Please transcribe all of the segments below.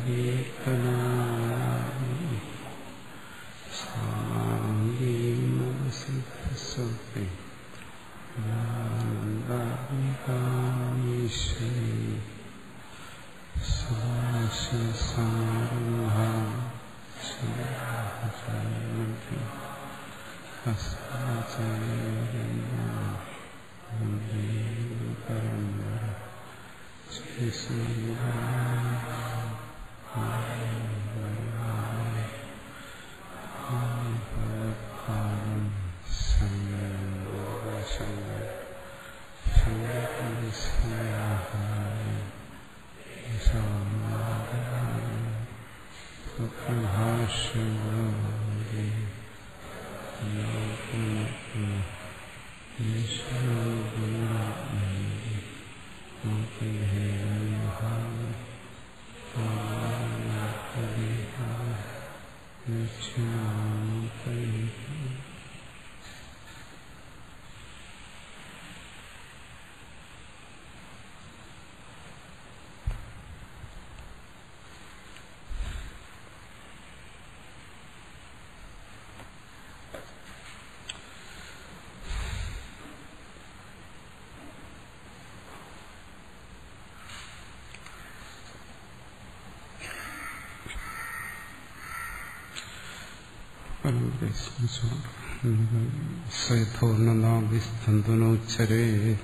സയഥോന്നനാഭിസ്തന്തുനോച്ചരേ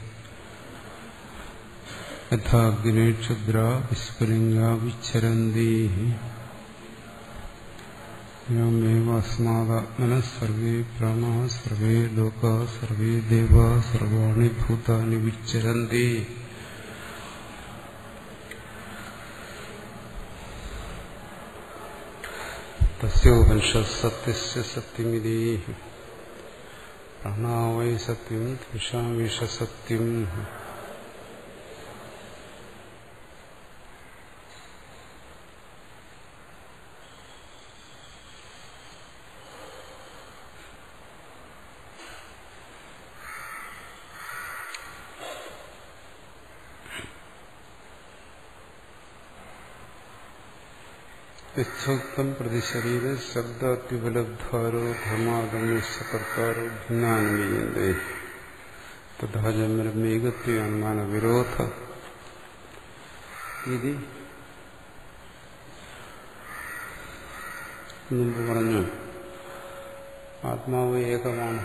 യഥാഗ്നേക്ഷുദ്ര വിസ്ഫുലിംഗാ വിച്ഛരന്തി യമേവാസ്മാത്മന സർവേ പ്രാണ സർവേ ലോക സർവേ ദേവ സർവാണി ഭൂതാനി വിച്ഛരന്തി തസ്യോപനിഷത് സത്യസ്യ സത്യമിതി പ്രാണാവൈ സത്യം തേഷാമീഷ സത്യം യഥോക്തം പ്രതിശരീര ശബ്ദാത്യുപലബ്ധാരോ ധർമാദന്യകർത്താരോ ഭിന്നാനുമീയന്തേ തഥാചമരമേകത്വനുമാന വിരോധ ഇതി മുമ്പ് പറഞ്ഞു ആത്മാവ് ഏകമാണ്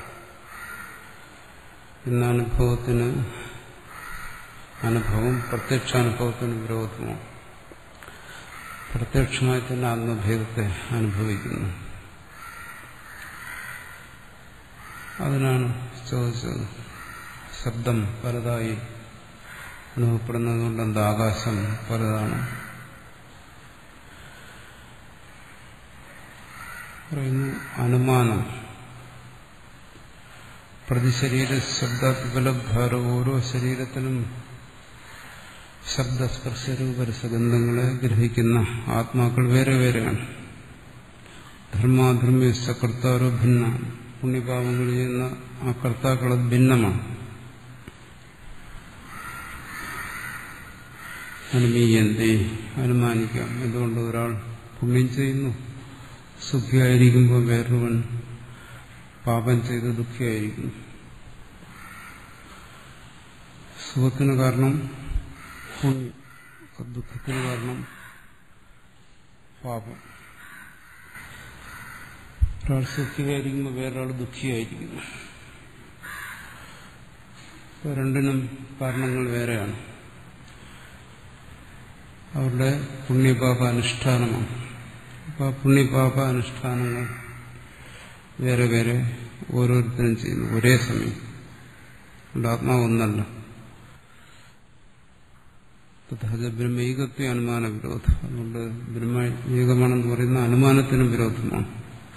എന്ന അനുഭവത്തിന് അനുഭവം പ്രത്യക്ഷാനുഭവത്തിന് വിരോധമാണ് പ്രത്യക്ഷമായി തന്നെ ആത്മഭേദത്തെ അനുഭവിക്കുന്നു അതിനാണ് ചോദിച്ചത് ശബ്ദം പലതായി അനുഭവപ്പെടുന്നതുകൊണ്ട് എന്താ ആകാശം പലതാണ് പറയുന്നു അനുമാനം പ്രതിശരീര ശബ്ദോപലബ്ധാരോ ഓരോ ശരീരത്തിലും ശബ്ദസ്പർശരൂപരസഗന്ധങ്ങളെ ഗ്രഹിക്കുന്ന ആത്മാക്കൾ വേറെ വേറെയാണ് ധർമാധർമ്മ കർത്താരോ ഭിന്ന പുണ്യപാപങ്ങൾ ചെയ്യുന്ന ആ കർത്താക്കൾ ഭിന്നമാണ് അനുമീയന്തേ അനുമാനിക്കാം എന്തുകൊണ്ട് ഒരാൾ പുണ്യം ചെയ്യുന്നു സുഖിയായിരിക്കുമ്പോൾ വേറൊരുവൻ പാപം ചെയ്ത് ദുഃഖിയായിരിക്കുന്നു സുഖത്തിന് കാരണം പുണ്യം ദുഃഖത്തിന് കാരണം പാപം ഒരാൾ സുഖിയായിരിക്കുമ്പോൾ വേറൊരാൾ ദുഃഖിയായിരിക്കുന്നു രണ്ടിനും കാരണങ്ങൾ വേറെയാണ് അവരുടെ പുണ്യപാപ അനുഷ്ഠാനമാണ് അപ്പോൾ പുണ്യപാപ അനുഷ്ഠാനങ്ങൾ വേറെ വേറെ ഓരോരുത്തരും ചെയ്യുന്നു ഒരേ സമയം അതുകൊണ്ട് ആത്മാവ് ഒന്നല്ല തഥാച ബ്രഹ്മൈകത്വ അനുമാന വിരോധം അതുകൊണ്ട് ബ്രഹ്മ ഏകമാണെന്ന് പറയുന്ന അനുമാനത്തിനും വിരോധമാണ്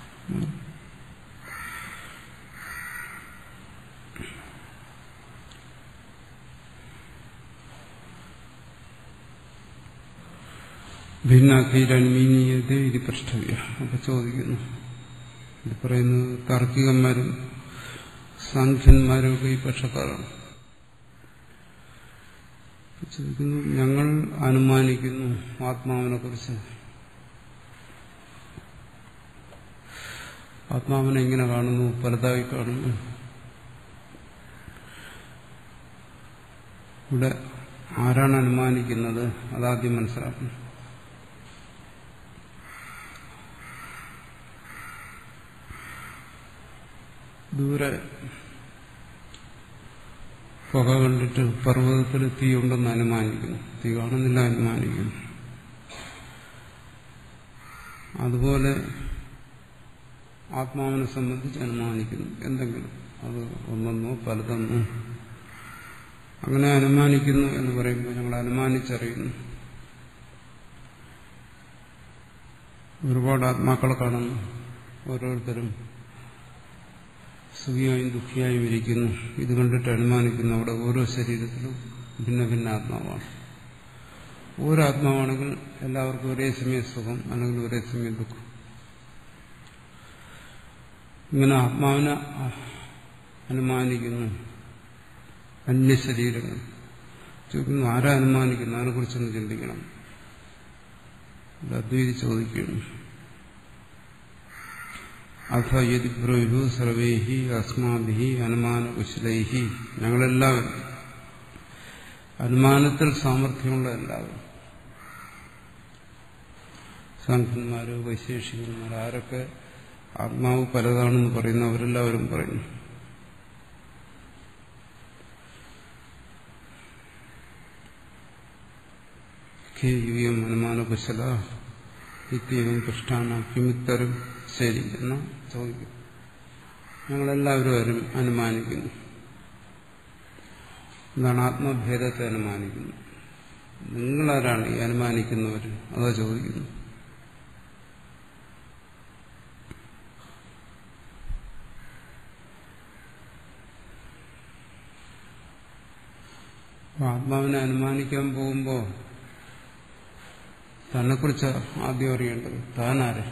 ഭിന്നാഖീരന്മീനീയത ഇത് പ്രഷ്ടവ്യ അപ്പൊ ചോദിക്കുന്നു ഇത് പറയുന്നത് താർക്കികന്മാരും സാഖ്യന്മാരും ഒക്കെ ഈ പക്ഷക്കാരാണ് ചോദിക്കുന്നു ഞങ്ങൾ അനുമാനിക്കുന്നു ആത്മാവിനെ കുറിച്ച് ആത്മാവിനെ ഇങ്ങനെ കാണുന്നു പലതായി കാണുന്നു ഇവിടെ ആരാണ് അനുമാനിക്കുന്നത് അതാദ്യം മനസ്സിലാക്കണം ദൂരെ പുക കണ്ടിട്ട് പർവ്വതത്തിൽ തീയുണ്ടെന്ന് അനുമാനിക്കുന്നു തീ കാണുന്നില്ല അനുമാനിക്കുന്നു അതുപോലെ ആത്മാവിനെ സംബന്ധിച്ച് അനുമാനിക്കുന്നു എന്തെങ്കിലും അത് ഒന്നെന്നോ പലതെന്നോ അങ്ങനെ അനുമാനിക്കുന്നു എന്ന് പറയുമ്പോൾ ഞങ്ങൾ അനുമാനിച്ചറിയുന്നു ഒരുപാട് ആത്മാക്കളെ കാണുന്നു ഓരോരുത്തരും സുഖിയായും ദുഃഖിയായും ഇരിക്കുന്നു ഇത് കണ്ടിട്ട് അനുമാനിക്കുന്നു അവിടെ ഓരോ ശരീരത്തിലും ഭിന്ന ഭിന്ന ആത്മാവാണ് ഓരോ ആത്മാവാണെങ്കിൽ എല്ലാവർക്കും ഒരേ സമയം സുഖം അല്ലെങ്കിൽ ഒരേ സമയം ദുഃഖം ഇങ്ങനെ ആത്മാവിനെ അനുമാനിക്കുന്നു അന്യശരീരങ്ങൾ ചോദിക്കുന്നു ആരാ അനുമാനിക്കുന്നു അതിനെക്കുറിച്ചൊന്ന് ചിന്തിക്കണം അദ്വൈതി ചോദിക്കുന്നു അഥ യതി ബ്രൂഹു സർവൈഹി അസ്മാഭി അനുമാനകുശലൈഹി ഞങ്ങളെല്ലാവരും അനുമാനത്തിൽ സാമർഥ്യമുള്ള എല്ലാവരും സംഘന്മാര് വൈശേഷികന്മാർ ആരൊക്കെ ആത്മാവ് പലതാണെന്ന് പറയുന്നു അവരെല്ലാവരും പറയുന്നു ഖേയുയം അനുമാനകുശല നിത്യവും പൃഷ്ടാന കിമിത്തരും ശരി എന്ന് ചോദിക്കും ഞങ്ങളെല്ലാവരും അനുമാനിക്കുന്നു എന്താണ് ആത്മഭേദത്തെ അനുമാനിക്കുന്നു നിങ്ങളാരാണ് ഈ അനുമാനിക്കുന്നവർ അതാ ചോദിക്കുന്നു ആത്മാവിനെ അനുമാനിക്കാൻ പോകുമ്പോൾ തന്നെക്കുറിച്ച് ആദ്യം അറിയേണ്ടത് താനാരെ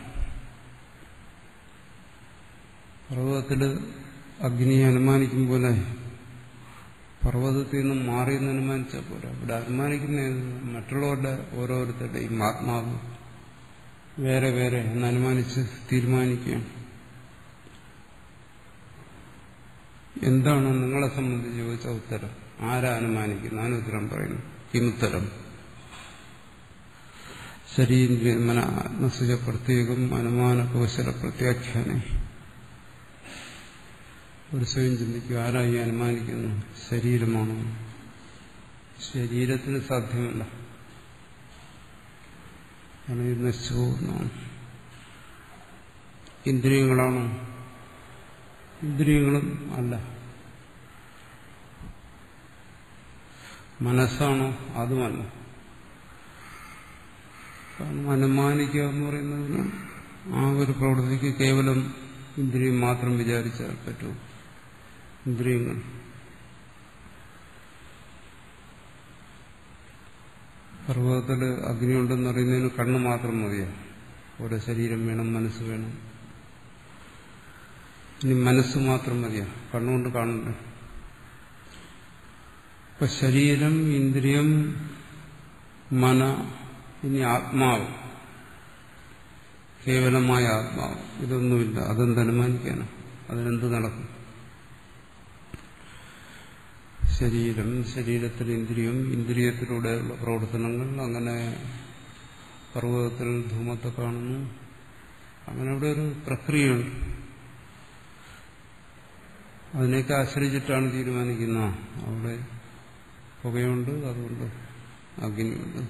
പർവ്വതത്തിൽ അഗ്നിയെ അനുമാനിക്കും പോലെ പർവ്വതത്തിൽ നിന്നും മാറി എന്ന് അനുമാനിച്ചാൽ പോരാ ഇവിടെ അനുമാനിക്കുന്ന മറ്റുള്ളവരുടെ ഓരോരുത്തരുടെയും ആത്മാവ് വേറെ വേറെ എന്ന് അനുമാനിച്ച് തീരുമാനിക്കുകയാണ് എന്താണ് നിങ്ങളെ സംബന്ധിച്ച് ചോദിച്ച ഉത്തരം ആരാ അനുമാനിക്കുന്നു അതിന് ഉത്തരം പറയുന്നു കിമുത്തരം ശരീരമനസുജ പ്രത്യേകം അനുമാന കൗശല പ്രത്യാഖ്യാനെ ഒരു സ്വയം ചിന്തിക്കുക ആരാ ഈ അനുമാനിക്കുന്നു ശരീരമാണോ ശരീരത്തിന് സാധ്യമല്ല കാരണം ഇത് നശിച്ചു പോകുന്നതാണ് ഇന്ദ്രിയങ്ങളാണോ ഇന്ദ്രിയങ്ങളും അല്ല മനസ്സാണോ അതുമല്ല കാരണം അനുമാനിക്കുക എന്ന് പറയുന്നതിന് ആ ഒരു പ്രവൃത്തിക്ക് കേവലം ഇന്ദ്രിയം മാത്രം വിചാരിച്ചാൽ പറ്റൂ ഇന്ദ്രിയങ്ങൾ പർവ്വതത്തിൽ അഗ്നി ഉണ്ടെന്ന് അറിയുന്നതിന് കണ്ണ് മാത്രം മതിയാ ഓരോ ശരീരം വേണം മനസ്സ് വേണം ഇനി മനസ്സ് മാത്രം മതിയാ കണ്ണുകൊണ്ട് കാണണ്ടേ ഇപ്പൊ ശരീരം ഇന്ദ്രിയം മന ഇനി ആത്മാവ് കേവലമായ ആത്മാവ് ഇതൊന്നുമില്ല അതെന്ത് അനുമാനിക്കാനാണ് അതിനെന്ത് നടക്കും ശരീരം ശരീരത്തിൽ ഇന്ദ്രിയം ഇന്ദ്രിയത്തിലൂടെയുള്ള പ്രവർത്തനങ്ങൾ അങ്ങനെ പർവ്വതത്തിൽ ധൂമത്തെ കാണുന്നു അങ്ങനെ അവിടെ ഒരു പ്രക്രിയയുണ്ട് അതിനെയൊക്കെ ആശ്രയിച്ചിട്ടാണ് തീരുമാനിക്കുന്ന അവിടെ പുകയുണ്ട് അതുകൊണ്ട് അഗ്നിയുണ്ട്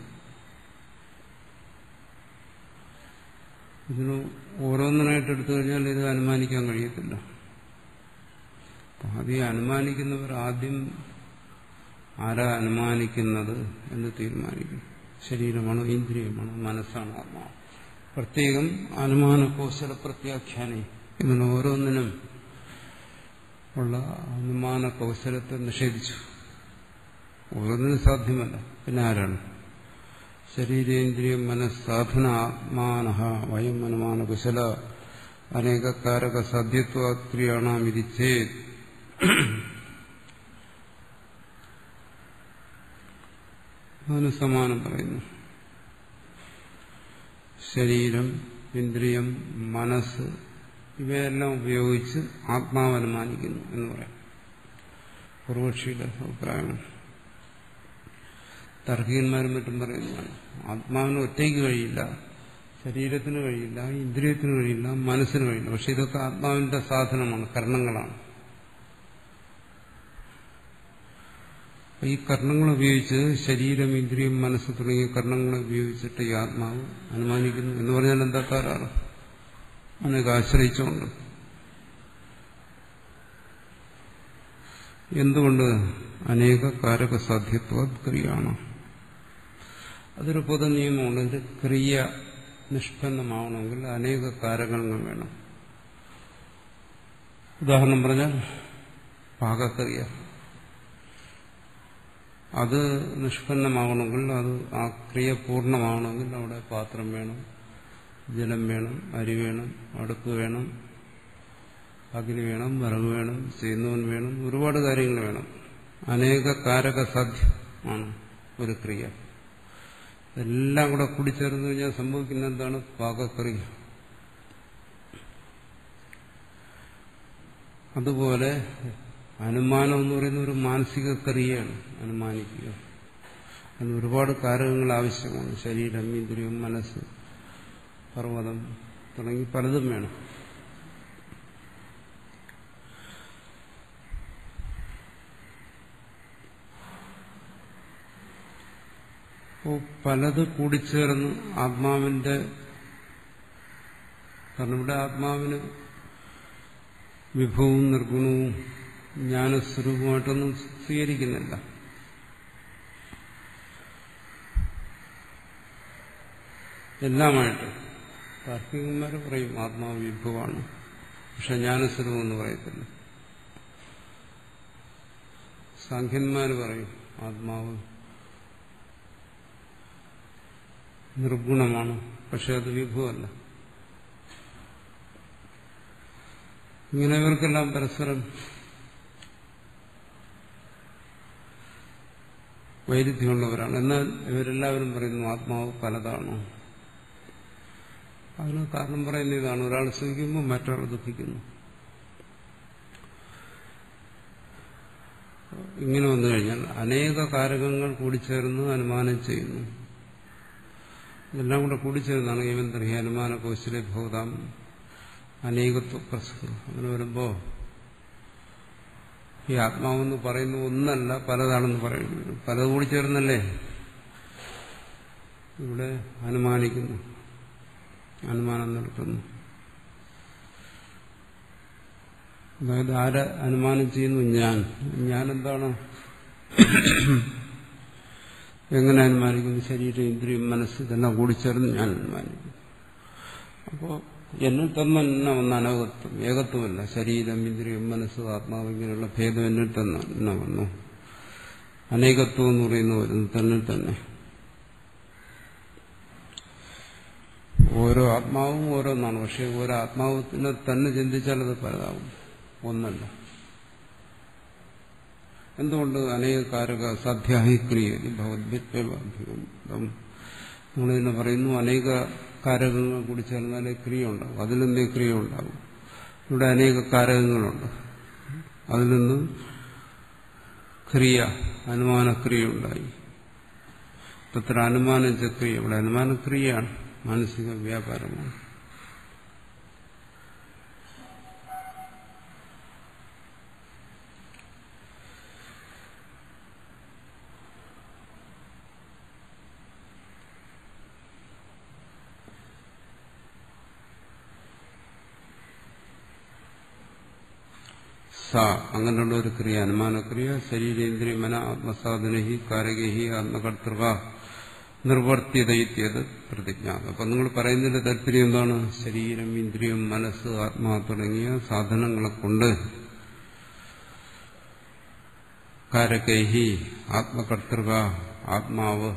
ഇതിന് ഓരോന്നിനായിട്ട് എടുത്തു കഴിഞ്ഞാൽ ഇത് അനുമാനിക്കാൻ കഴിയത്തില്ല ആദ്യം അനുമാനിക്കുന്നവർ ആദ്യം ആരാ അനുമാനിക്കുന്നത് എന്ന് തീരുമാനിക്കും ശരീരമാണോ ഇന്ദ്രിയമാണോ മനസ്സാണോ ആത്മാവ് പ്രത്യേകം അനുമാന കൗശല പ്രത്യാഖ്യാനി ഇതിന് ഓരോന്നിനും ഉള്ള അനുമാന കൗശലത്തെ നിഷേധിച്ചു ഓരോന്നിനും സാധ്യമല്ല പിന്നെ ആരാണ് ശരീരേന്ദ്രിയം മനസ്സാധന ആത്മാന വയം അനുമാന കുശല അനേകക്കാരക സാധ്യത്വാക്രിയാണാമിരിച്ചേ അതിന് സമാനം പറയുന്നു ശരീരം ഇന്ദ്രിയം മനസ്സ് ഇവയെല്ലാം ഉപയോഗിച്ച് ആത്മാവ് അനുമാനിക്കുന്നു എന്ന് പറയാം പൂർവക്ഷിയുടെ അഭിപ്രായമാണ് തർക്കീന്മാരും മറ്റും പറയുന്നതാണ് ആത്മാവിന് ഒറ്റയ്ക്ക് കഴിയില്ല ശരീരത്തിന് കഴിയില്ല ഇന്ദ്രിയത്തിന് കഴിയില്ല മനസ്സിന് കഴിയില്ല പക്ഷെ ഇതൊക്കെ ആത്മാവിന്റെ സാധനമാണ് കർണങ്ങളാണ് ഈ കർണങ്ങൾ ഉപയോഗിച്ച് ശരീരം ഇന്ദ്രിയം മനസ്സ് തുടങ്ങിയ കർണങ്ങളെ ഉപയോഗിച്ചിട്ട് ഈ ആത്മാവ് അനുമാനിക്കുന്നു എന്ന് പറഞ്ഞാൽ എന്താ താരാണ് അതിനൊക്കെ ആശ്രയിച്ചുകൊണ്ട് എന്തുകൊണ്ട് അനേക കാരക സാധ്യത്വ ക്രിയയാണ് അതൊരു പൊതു നിയമമാണ് ഇത് ക്രിയ നിഷ്പന്നമാവണമെങ്കിൽ അനേക കാരകങ്ങൾ വേണം ഉദാഹരണം പറഞ്ഞാൽ പാകക്രിയ അത് നിഷ്പന്നമാവണമെങ്കിൽ അത് ആ ക്രിയ പൂർണ്ണമാവണമെങ്കിൽ അവിടെ പാത്രം വേണം ജലം വേണം അരി വേണം അടുപ്പ് വേണം അഗ്നി വേണം വിറക് വേണം ചെയ്യുന്നവൻ വേണം ഒരുപാട് കാര്യങ്ങൾ വേണം അനേക കാരക സാധ്യമാണ് ഒരു ക്രിയ എല്ലാം കൂടെ കൂടിച്ചേർന്ന് കഴിഞ്ഞാൽ സംഭവിക്കുന്ന എന്താണ് പാകക്രിയ അതുപോലെ അനുമാനം എന്ന് പറയുന്ന ഒരു മാനസിക ക്രിയയാണ് അനുമാനിക്കുക അതിന് ഒരുപാട് കാരകങ്ങൾ ആവശ്യമാണ് ശരീരം ഇന്ദ്രിയം മനസ്സ് പർവ്വതം തുടങ്ങി പലതും വേണം അപ്പോൾ പലത് കൂടിച്ചേർന്ന് ആത്മാവിന്റെ കാരണം ഇവിടെ ആത്മാവിന് വിഭവവും നിർഗുണവും ജ്ഞാനസ്വരൂപമായിട്ടൊന്നും സ്വീകരിക്കുന്നില്ല എല്ലാമായിട്ട് താർക്കികന്മാർ പറയും ആത്മാവ് വിഭവമാണ് പക്ഷെ ജ്ഞാനസ്വരൂപം എന്ന് പറയത്തില്ല സാഖ്യന്മാർ പറയും ആത്മാവ് നിർഗുണമാണ് പക്ഷെ അത് വിഭവമല്ല ഇങ്ങനെ ഇവർക്കെല്ലാം പരസ്പരം വൈരുദ്ധ്യമുള്ളവരാണ് എന്നാൽ ഇവരെല്ലാവരും പറയുന്നു ആത്മാവ് പലതാണ് അതിന് കാരണം പറയുന്ന ഇതാണ് ഒരാൾ സുഖിക്കുമ്പോൾ മറ്റൊരാൾ ദുഃഖിക്കുന്നു ഇങ്ങനെ വന്നു കഴിഞ്ഞാൽ അനേക കാരകങ്ങൾ കൂടിച്ചേർന്ന് അനുമാനം ചെയ്യുന്നു ഇതെല്ലാം കൂടെ കൂടിച്ചേർന്നാണ് ഏവൻ തർഹി അനുമാന കോശിലെ ഭൂതാം അനേകത്വ പ്രസംഗം അങ്ങനെ വരുമ്പോ ഈ ആത്മാവെന്ന് പറയുന്ന ഒന്നല്ല പലതാണെന്ന് പറയുന്നു പലത് കൂടി ചേർന്നല്ലേ ഇവിടെ അനുമാനിക്കുന്നു അനുമാനം നടത്തുന്നു അതായത് ആരെ അനുമാനം ചെയ്യുന്നു ഞാൻ ഞാൻ എന്താണ് എങ്ങനെ അനുമാനിക്കുന്നു ശരീരം ഇന്ദ്രിയം മനസ്സ് ഇതെല്ലാം കൂടിച്ചേർന്ന് ഞാൻ അനുമാനിക്കുന്നു അപ്പോൾ എന്നിൽ തന്നെ വന്ന അനവകത്വം ഏകത്വമല്ല ശരീരം ഇന്ദ്രിയം മനസ്സ് ആത്മാവ് ഇങ്ങനെയുള്ള ഭേദം എന്നിൽ തന്നെ വന്നു അനേകത്വം എന്ന് പറയുന്ന വരുന്നു തന്നെ തന്നെ ഓരോ ആത്മാവും ഓരോന്നാണ് പക്ഷെ ഓരോ ആത്മാവിനെ തന്നെ ചിന്തിച്ചാൽ അത് പലതാവും ഒന്നല്ല എന്തുകൊണ്ട് അനേക കാരക സാധ്യാഹി ക്രിയ ഭഗവത്ഭ്യം നമ്മളിതിനെ പറയുന്നു അനേക കാരകങ്ങൾ കൂടി ചേർന്നാലേ ക്രിയ ഉണ്ടാവും അതിൽ നിന്നേ ക്രിയ ഉണ്ടാവും ഇവിടെ അനേക കാരകങ്ങളുണ്ട് അതിൽ നിന്ന് ക്രിയ അനുമാനക്രിയ ഉണ്ടായി തത്ര അനുമാനം ചക്രിയ ഇവിടെ അനുമാനക്രിയയാണ് മാനസിക വ്യാപാരമാണ് സ അങ്ങനെയുള്ള ഒരു ക്രിയ അനുമാനക്രിയ ശരീരേന്ദ്രിയ മന ആത്മസാധനഹി കാരകഹി ആത്മകർത്തൃക നിർവർത്തിയതയത് പ്രതിജ്ഞ അപ്പൊ നിങ്ങൾ പറയുന്നതിന്റെ താല്പര്യം എന്താണ് ശരീരം ഇന്ദ്രിയം മനസ്സ് ആത്മാ തുടങ്ങിയ സാധനങ്ങളെ കൊണ്ട് കാരകൈഹി ആത്മകർത്തൃക ആത്മാവ്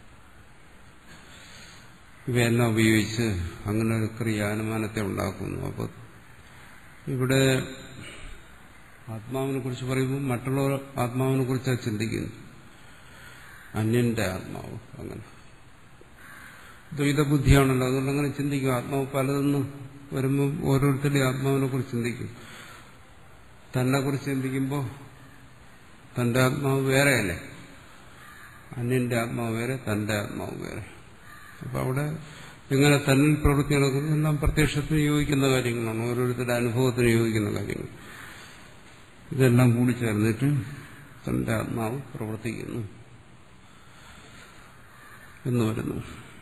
ഇവയെല്ലാം ഉപയോഗിച്ച് അങ്ങനെ ഒരു ക്രിയ അനുമാനത്തെ ഉണ്ടാക്കുന്നു അപ്പോൾ ഇവിടെ ആത്മാവിനെ കുറിച്ച് പറയുമ്പോൾ മറ്റുള്ളവർ ആത്മാവിനെ കുറിച്ചാണ് ചിന്തിക്കുന്നു അന്യന്റെ ആത്മാവ് അങ്ങനെ ദ്വൈത ബുദ്ധിയാണല്ലോ അതുകൊണ്ട് അങ്ങനെ ചിന്തിക്കും ആത്മാവ് പലതെന്ന് വരുമ്പോൾ ഓരോരുത്തരുടെയും ആത്മാവിനെ കുറിച്ച് ചിന്തിക്കും തന്നെ കുറിച്ച് ചിന്തിക്കുമ്പോൾ തന്റെ ആത്മാവ് വേറെയല്ലേ അന്യന്റെ ആത്മാവ് വേറെ തന്റെ ആത്മാവ് വേറെ അപ്പൊ അവിടെ എങ്ങനെ തന്നിൽ പ്രവൃത്തി നടക്കുന്നു എല്ലാം പ്രത്യക്ഷത്തിന് യോജിക്കുന്ന കാര്യങ്ങളാണ് ഓരോരുത്തരുടെ അനുഭവത്തിന് യോജിക്കുന്ന കാര്യങ്ങൾ ഇതെല്ലാം കൂടി ചേർന്നിട്ട് തന്റെ ആത്മാവ് പ്രവർത്തിക്കുന്നു എന്ന് വരുന്നു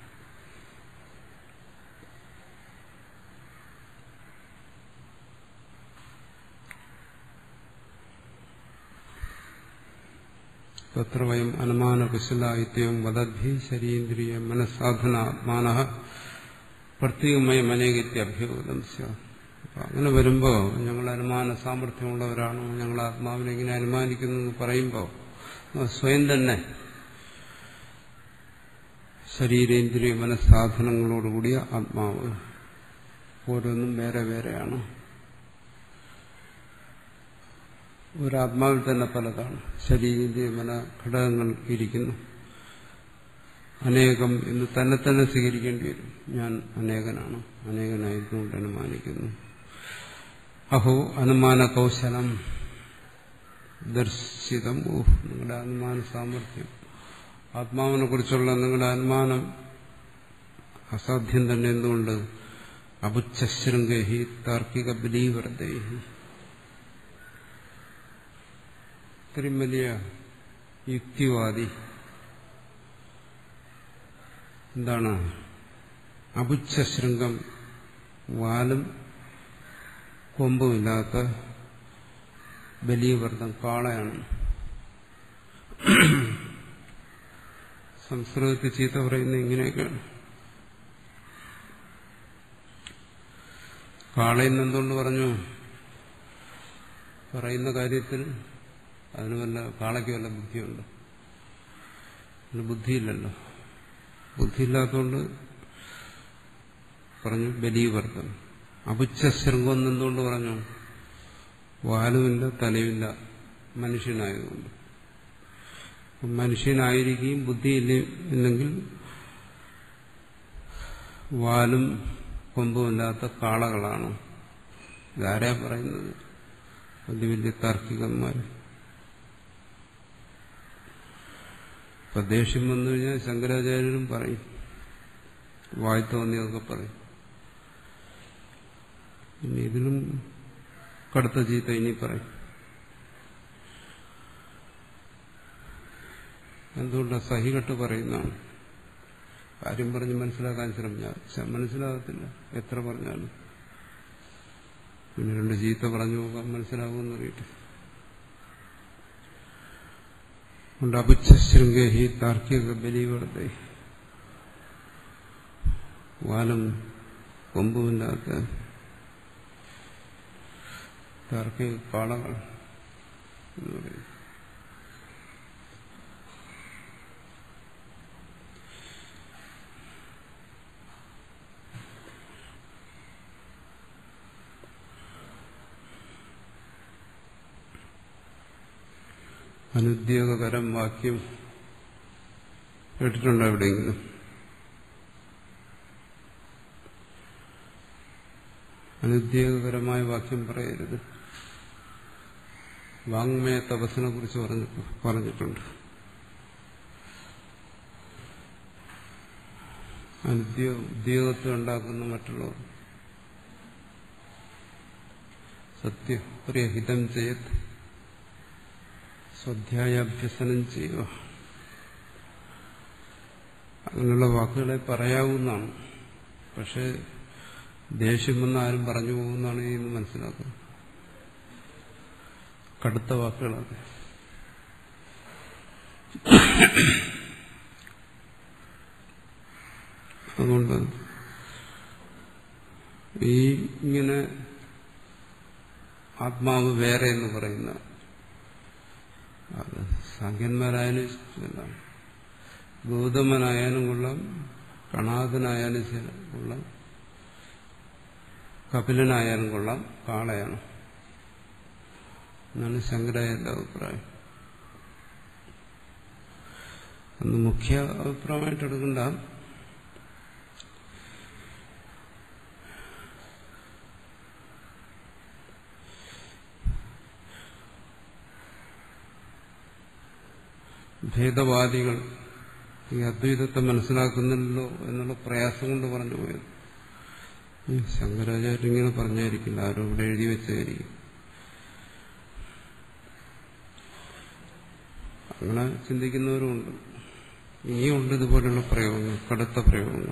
തത്ര വയം അനുമാന കുശലായിത്യം വദദ്ഭി ശരീന്ദ്രിയ മനസ്സാധനാത്മാന പ്രത്യേകമായി മനേകത്തി അഭ്യൂതം അങ്ങനെ വരുമ്പോൾ ഞങ്ങൾ അനുമാന സാമർഥ്യമുള്ളവരാണോ ഞങ്ങൾ ആത്മാവിനെ ഇങ്ങനെ അനുമാനിക്കുന്നു എന്ന് പറയുമ്പോൾ സ്വയം തന്നെ ശരീരേന്ദ്രിയ മനസ്സാധനങ്ങളോടുകൂടിയ ആത്മാവ് ഓരോന്നും വേറെ വേറെയാണ് ഒരാത്മാവിൽ തന്നെ പലതാണ് ശരീരേന്ദ്രിയ മന ഘടകങ്ങൾ ഇരിക്കുന്നു അനേകം എന്ന് തന്നെ തന്നെ സ്വീകരിക്കേണ്ടി വരും ഞാൻ അനേകനാണ് അനേകനായതുകൊണ്ട് അനുമാനിക്കുന്നു അഹോ അനുമാന കൗശലം ദർശിതം ഓഹ് നിങ്ങളുടെ അനുമാന സാമർഥ്യം ആത്മാവിനെ കുറിച്ചുള്ള നിങ്ങളുടെ അനുമാനം അസാധ്യം തന്നെ എന്തുകൊണ്ട് അപുച്ഛശൃംഗഹി താർക്കിക ബലീവർദ്ദേഹി ഇത്രയും വലിയ യുക്തിവാദി എന്താണ് അപുച്ഛശൃംഗം വാലും കൊമ്പുമില്ലാത്ത ബലിയവർദ്ധം കാളയാണ് സംസ്കൃതത്തിൽ ചീത്ത പറയുന്നത് ഇങ്ങനെയൊക്കെയാണ് കാളയിൽ എന്തുകൊണ്ട് പറഞ്ഞു പറയുന്ന കാര്യത്തിൽ അതിന് വല്ല കാളയ്ക്ക് വല്ല ബുദ്ധിയുണ്ട് അതിന് ബുദ്ധിയില്ലല്ലോ ബുദ്ധിയില്ലാത്തതുകൊണ്ട് പറഞ്ഞു ബലീവർത്തം അപുച്ഛശൃംഗം എന്തുകൊണ്ട് പറഞ്ഞു വാലുമില്ല തലയുമില്ല മനുഷ്യനായതുകൊണ്ട് മനുഷ്യനായിരിക്കുകയും ബുദ്ധിയില്ല ഇല്ലെങ്കിൽ വാലും കൊമ്പുമില്ലാത്ത കാളകളാണ് ഇതാരാ പറയുന്നത് വലിയ വലിയ താർക്കികന്മാർ ഇപ്പൊ ദേഷ്യം വന്നു കഴിഞ്ഞാൽ ശങ്കരാചാര്യരും പറയും വായി തോന്നിയതൊക്കെ പറയും ഇനി ഇതിലും കടുത്ത ചീത്ത ഇനി പറയും എന്തുകൊണ്ടാണ് സഹികെട്ട് പറയുന്നതാണ് കാര്യം പറഞ്ഞ് മനസ്സിലാക്കാൻ ശ്രമിച്ചാൽ മനസ്സിലാകത്തില്ല എത്ര പറഞ്ഞാലും പിന്നെ രണ്ട് ചീത്ത പറഞ്ഞു പോകാൻ മനസ്സിലാകുമെന്നറിയട്ടെ കൊണ്ട് അപുച്ഛശൃംഗേഹി താർക്കിക ബലിവർദ്ധ വാലും കൊമ്പുമില്ലാത്ത താർക്കിക കാളകൾ എന്ന് പറയും അനുദ്യോഗകരം വാക്യം കേട്ടിട്ടുണ്ടോ എവിടെയെങ്കിലും അനുദ്യോഗകരമായ വാക്യം പറയരുത് വാങ്മയ തപസ്സിനെ കുറിച്ച് പറഞ്ഞിട്ടുണ്ട് ഉദ്യോഗത്തെ ഉണ്ടാക്കുന്ന മറ്റുള്ളവർ സത്യപ്രിയഹിതം ചെയ്ത് സ്വാധ്യായാഭ്യസനം ചെയ്യുക അങ്ങനെയുള്ള വാക്കുകളെ പറയാവുന്നതാണ് പക്ഷെ ദേഷ്യമെന്ന് ആരും പറഞ്ഞു പോകുന്നതാണ് ഇന്ന് മനസ്സിലാക്കുന്നത് കടുത്ത വാക്കുകളാണ് അതുകൊണ്ട് ഈ ഇങ്ങനെ ആത്മാവ് വേറെ എന്ന് പറയുന്ന അത് സാഖ്യന്മാരായാലും എന്താണ് ഗൗതമനായാലും കൊള്ളാം കണാദനായാലും കൊള്ളാം കപിലനായാലും കൊള്ളാം കാളയാണ് എന്നാണ് ശങ്കരാചാര്യ അഭിപ്രായം അന്ന് മുഖ്യ അഭിപ്രായമായിട്ട് എടുക്കണ്ട ഭേദവാദികൾ ഈ അദ്വൈതത്തെ മനസ്സിലാക്കുന്നില്ലല്ലോ എന്നുള്ള പ്രയാസം കൊണ്ട് പറഞ്ഞു പോയത് ഈ ശങ്കരാചാര്യ ഇങ്ങനെ പറഞ്ഞായിരിക്കില്ല ആരോ ഇവിടെ എഴുതി വെച്ചായിരിക്കും അങ്ങനെ ചിന്തിക്കുന്നവരുമുണ്ട് ഇനിയുണ്ട് ഇതുപോലുള്ള പ്രയോഗങ്ങൾ കടുത്ത പ്രയോഗങ്ങൾ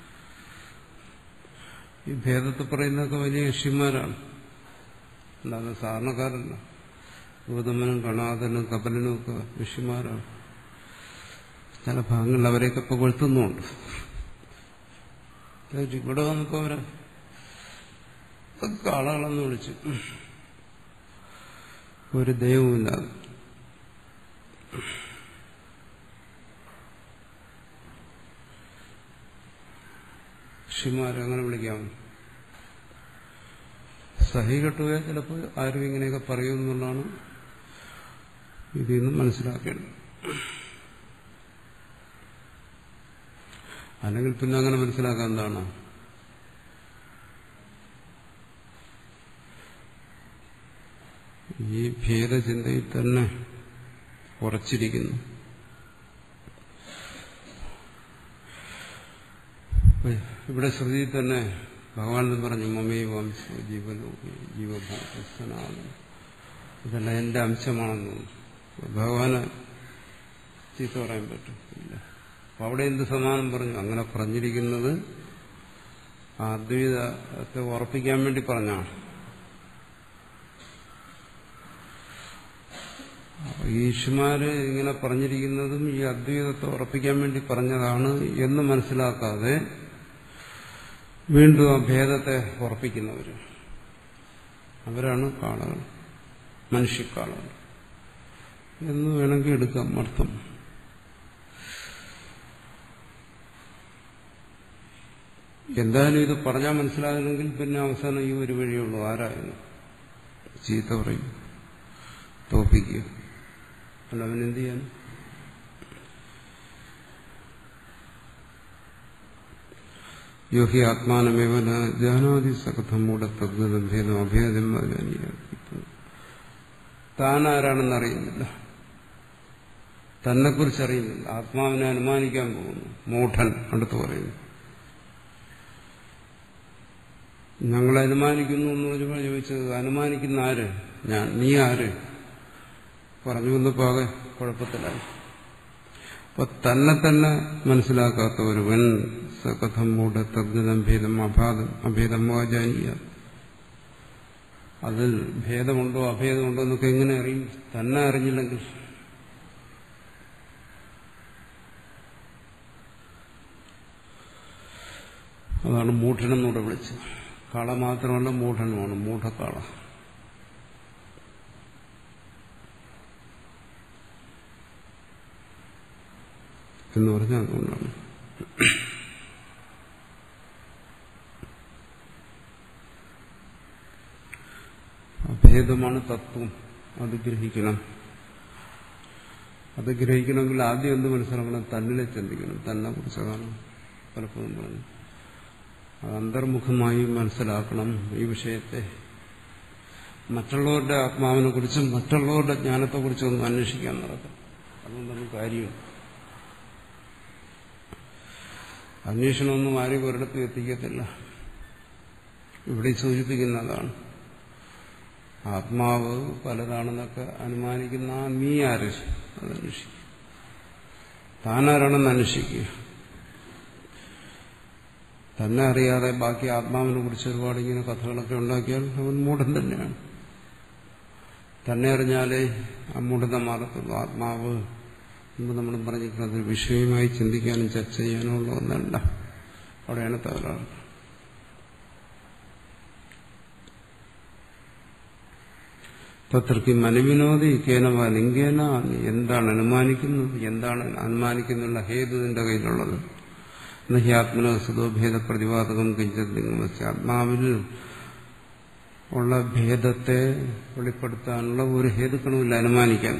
ഈ ഭേദത്തെ പറയുന്നതൊക്കെ വലിയ ഋഷിമാരാണ് അല്ലാതെ സാധാരണക്കാരല്ല ഗൗതമനും കണാദനും കപലനും ഒക്കെ ഋഷിമാരാണ് ചില ഭാഗങ്ങളിൽ അവരെയൊക്കെ ഇപ്പൊ കൊളുത്തുന്നുണ്ട് ഇവിടെ വന്നപ്പോ അവരെ ഒക്കെ ആളുകളെന്ന് വിളിച്ചു ഒരു ദൈവമില്ലാതെ ഋഷിമാരെ അങ്ങനെ വിളിക്കാമോ സഹി കെട്ടുകയാൽ ചിലപ്പോൾ ആരും ഇങ്ങനെയൊക്കെ പറയുമെന്നുള്ളതാണ് ഇതിൽ നിന്ന് മനസ്സിലാക്കേണ്ടത് അല്ലെങ്കിൽ പിന്നെ അങ്ങനെ മനസ്സിലാക്കാൻ എന്താണ് ഈ ഭേദചിന്തയിൽ തന്നെ ഉറച്ചിരിക്കുന്നു ഇവിടെ ശ്രുതിയിൽ തന്നെ ഭഗവാൻ എന്ന് പറഞ്ഞു മമേ വംശ ജീവലോകി ജീവഭൂതനാണ് ഇതെല്ലാം എന്റെ അംശമാണെന്ന് ഭഗവാന് ചീത്ത പറയാൻ പറ്റും ഇല്ല അപ്പൊ അവിടെ എന്ത് സമാനം പറഞ്ഞു അങ്ങനെ പറഞ്ഞിരിക്കുന്നത് ആ അദ്വൈതത്തെ ഉറപ്പിക്കാൻ വേണ്ടി പറഞ്ഞാണ് ഈശ്വമാര് ഇങ്ങനെ പറഞ്ഞിരിക്കുന്നതും ഈ അദ്വൈതത്തെ ഉറപ്പിക്കാൻ വേണ്ടി പറഞ്ഞതാണ് എന്ന് മനസ്സിലാക്കാതെ വീണ്ടും ആ ഭേദത്തെ ഉറപ്പിക്കുന്നവര് അവരാണ് കാളകൾ മനുഷ്യക്കാളകൾ എന്ന് വേണമെങ്കിൽ എടുക്കാം അർത്ഥം എന്തായാലും ഇത് പറഞ്ഞാൽ മനസ്സിലാകണമെങ്കിൽ പിന്നെ അവസാനം ഈ ഒരു വഴിയുള്ളൂ ആരായിരുന്നു ചീത്ത പറയും തോപ്പിക്കുക അല്ല അവനെന്ത് ചെയ്യാൻ യോഹി ആത്മാനമേവ ജാനാതി സകഥം മൂട തദ്ഗതഭേദം അഭേദം താൻ ആരാണെന്ന് അറിയുന്നില്ല തന്നെക്കുറിച്ച് അറിയുന്നില്ല ആത്മാവിനെ അനുമാനിക്കാൻ പോകുന്നു മൂഢൻ അടുത്ത് പറയുന്നു ഞങ്ങൾ അനുമാനിക്കുന്നു എന്ന് പറഞ്ഞപ്പോൾ ചോദിച്ചത് അനുമാനിക്കുന്ന ആര് ഞാൻ നീ ആര് പറഞ്ഞു വന്നപ്പോ ആകെ കുഴപ്പത്തിലായി അപ്പൊ തന്നെ തന്നെ മനസ്സിലാക്കാത്ത ഒരുവൻ സകഥം മൂഢ തദ്ഗതം ഭേദം അഭാദം അഭേദം വാചാനീയ അതിൽ ഭേദമുണ്ടോ അഭേദമുണ്ടോ എന്നൊക്കെ എങ്ങനെ അറിയും തന്നെ അറിഞ്ഞില്ലെങ്കിൽ അതാണ് മൂഢനെന്നൂടെ വിളിച്ചത് കാള മാത്രമല്ല മൂഢനുമാണ് മൂഢക്കാള എന്ന് പറഞ്ഞാൽ അതുകൊണ്ടാണ് അഭേദമാണ് തത്വം അത് ഗ്രഹിക്കണം അത് ഗ്രഹിക്കണമെങ്കിൽ ആദ്യം എന്ത് മനസ്സിലാക്കണം തന്നിലെ ചിന്തിക്കണം തന്നെ കുറിച്ചതാണ് പലപ്പോഴും പറഞ്ഞു അത് അന്തർമുഖമായി മനസ്സിലാക്കണം ഈ വിഷയത്തെ മറ്റുള്ളവരുടെ ആത്മാവിനെ കുറിച്ചും മറ്റുള്ളവരുടെ ജ്ഞാനത്തെക്കുറിച്ചും ഒന്നും അന്വേഷിക്കാൻ നടക്കും അതുകൊണ്ടൊന്നും കാര്യമില്ല അന്വേഷണമൊന്നും ആരും ഒരിടത്തും എത്തിക്കത്തില്ല ഇവിടെ സൂചിപ്പിക്കുന്നതാണ് ആത്മാവ് പലതാണെന്നൊക്കെ അനുമാനിക്കുന്ന ആ നീ ആര് അതന്വേഷിക്കുക താനാരാണെന്ന് അന്വേഷിക്കുക തന്നെ അറിയാതെ ബാക്കി ആത്മാവിനെ കുറിച്ച് ഒരുപാട് ഇങ്ങനെ കഥകളൊക്കെ ഉണ്ടാക്കിയാൽ അവൻ മൂഢൻ തന്നെയാണ് തന്നെ അറിഞ്ഞാലേ ആ മൂഢത മാറത്തുള്ളൂ ആത്മാവ് മുമ്പ് നമ്മൾ പറഞ്ഞിട്ടുള്ളത് വിഷയമായി ചിന്തിക്കാനും ചർച്ച ചെയ്യാനും ഉള്ള ഒന്നല്ല അവിടെയാണ് തകരാറ് തത്രയ്ക്ക് മനവിനോദി കേനവ ലിംഗേന എന്താണ് അനുമാനിക്കുന്നത് എന്താണ് അനുമാനിക്കുന്നുള്ള ഹേതു നിന്റെ കയ്യിലുള്ളത് ഹി ആത്മന സുതോഭേദ പ്രതിപാദകം കിഞ്ചലിംഗമസ് ആത്മാവിൽ ഉള്ള ഭേദത്തെ വെളിപ്പെടുത്താനുള്ള ഒരു ഹേതുക്കളുമില്ല അനുമാനിക്കാൻ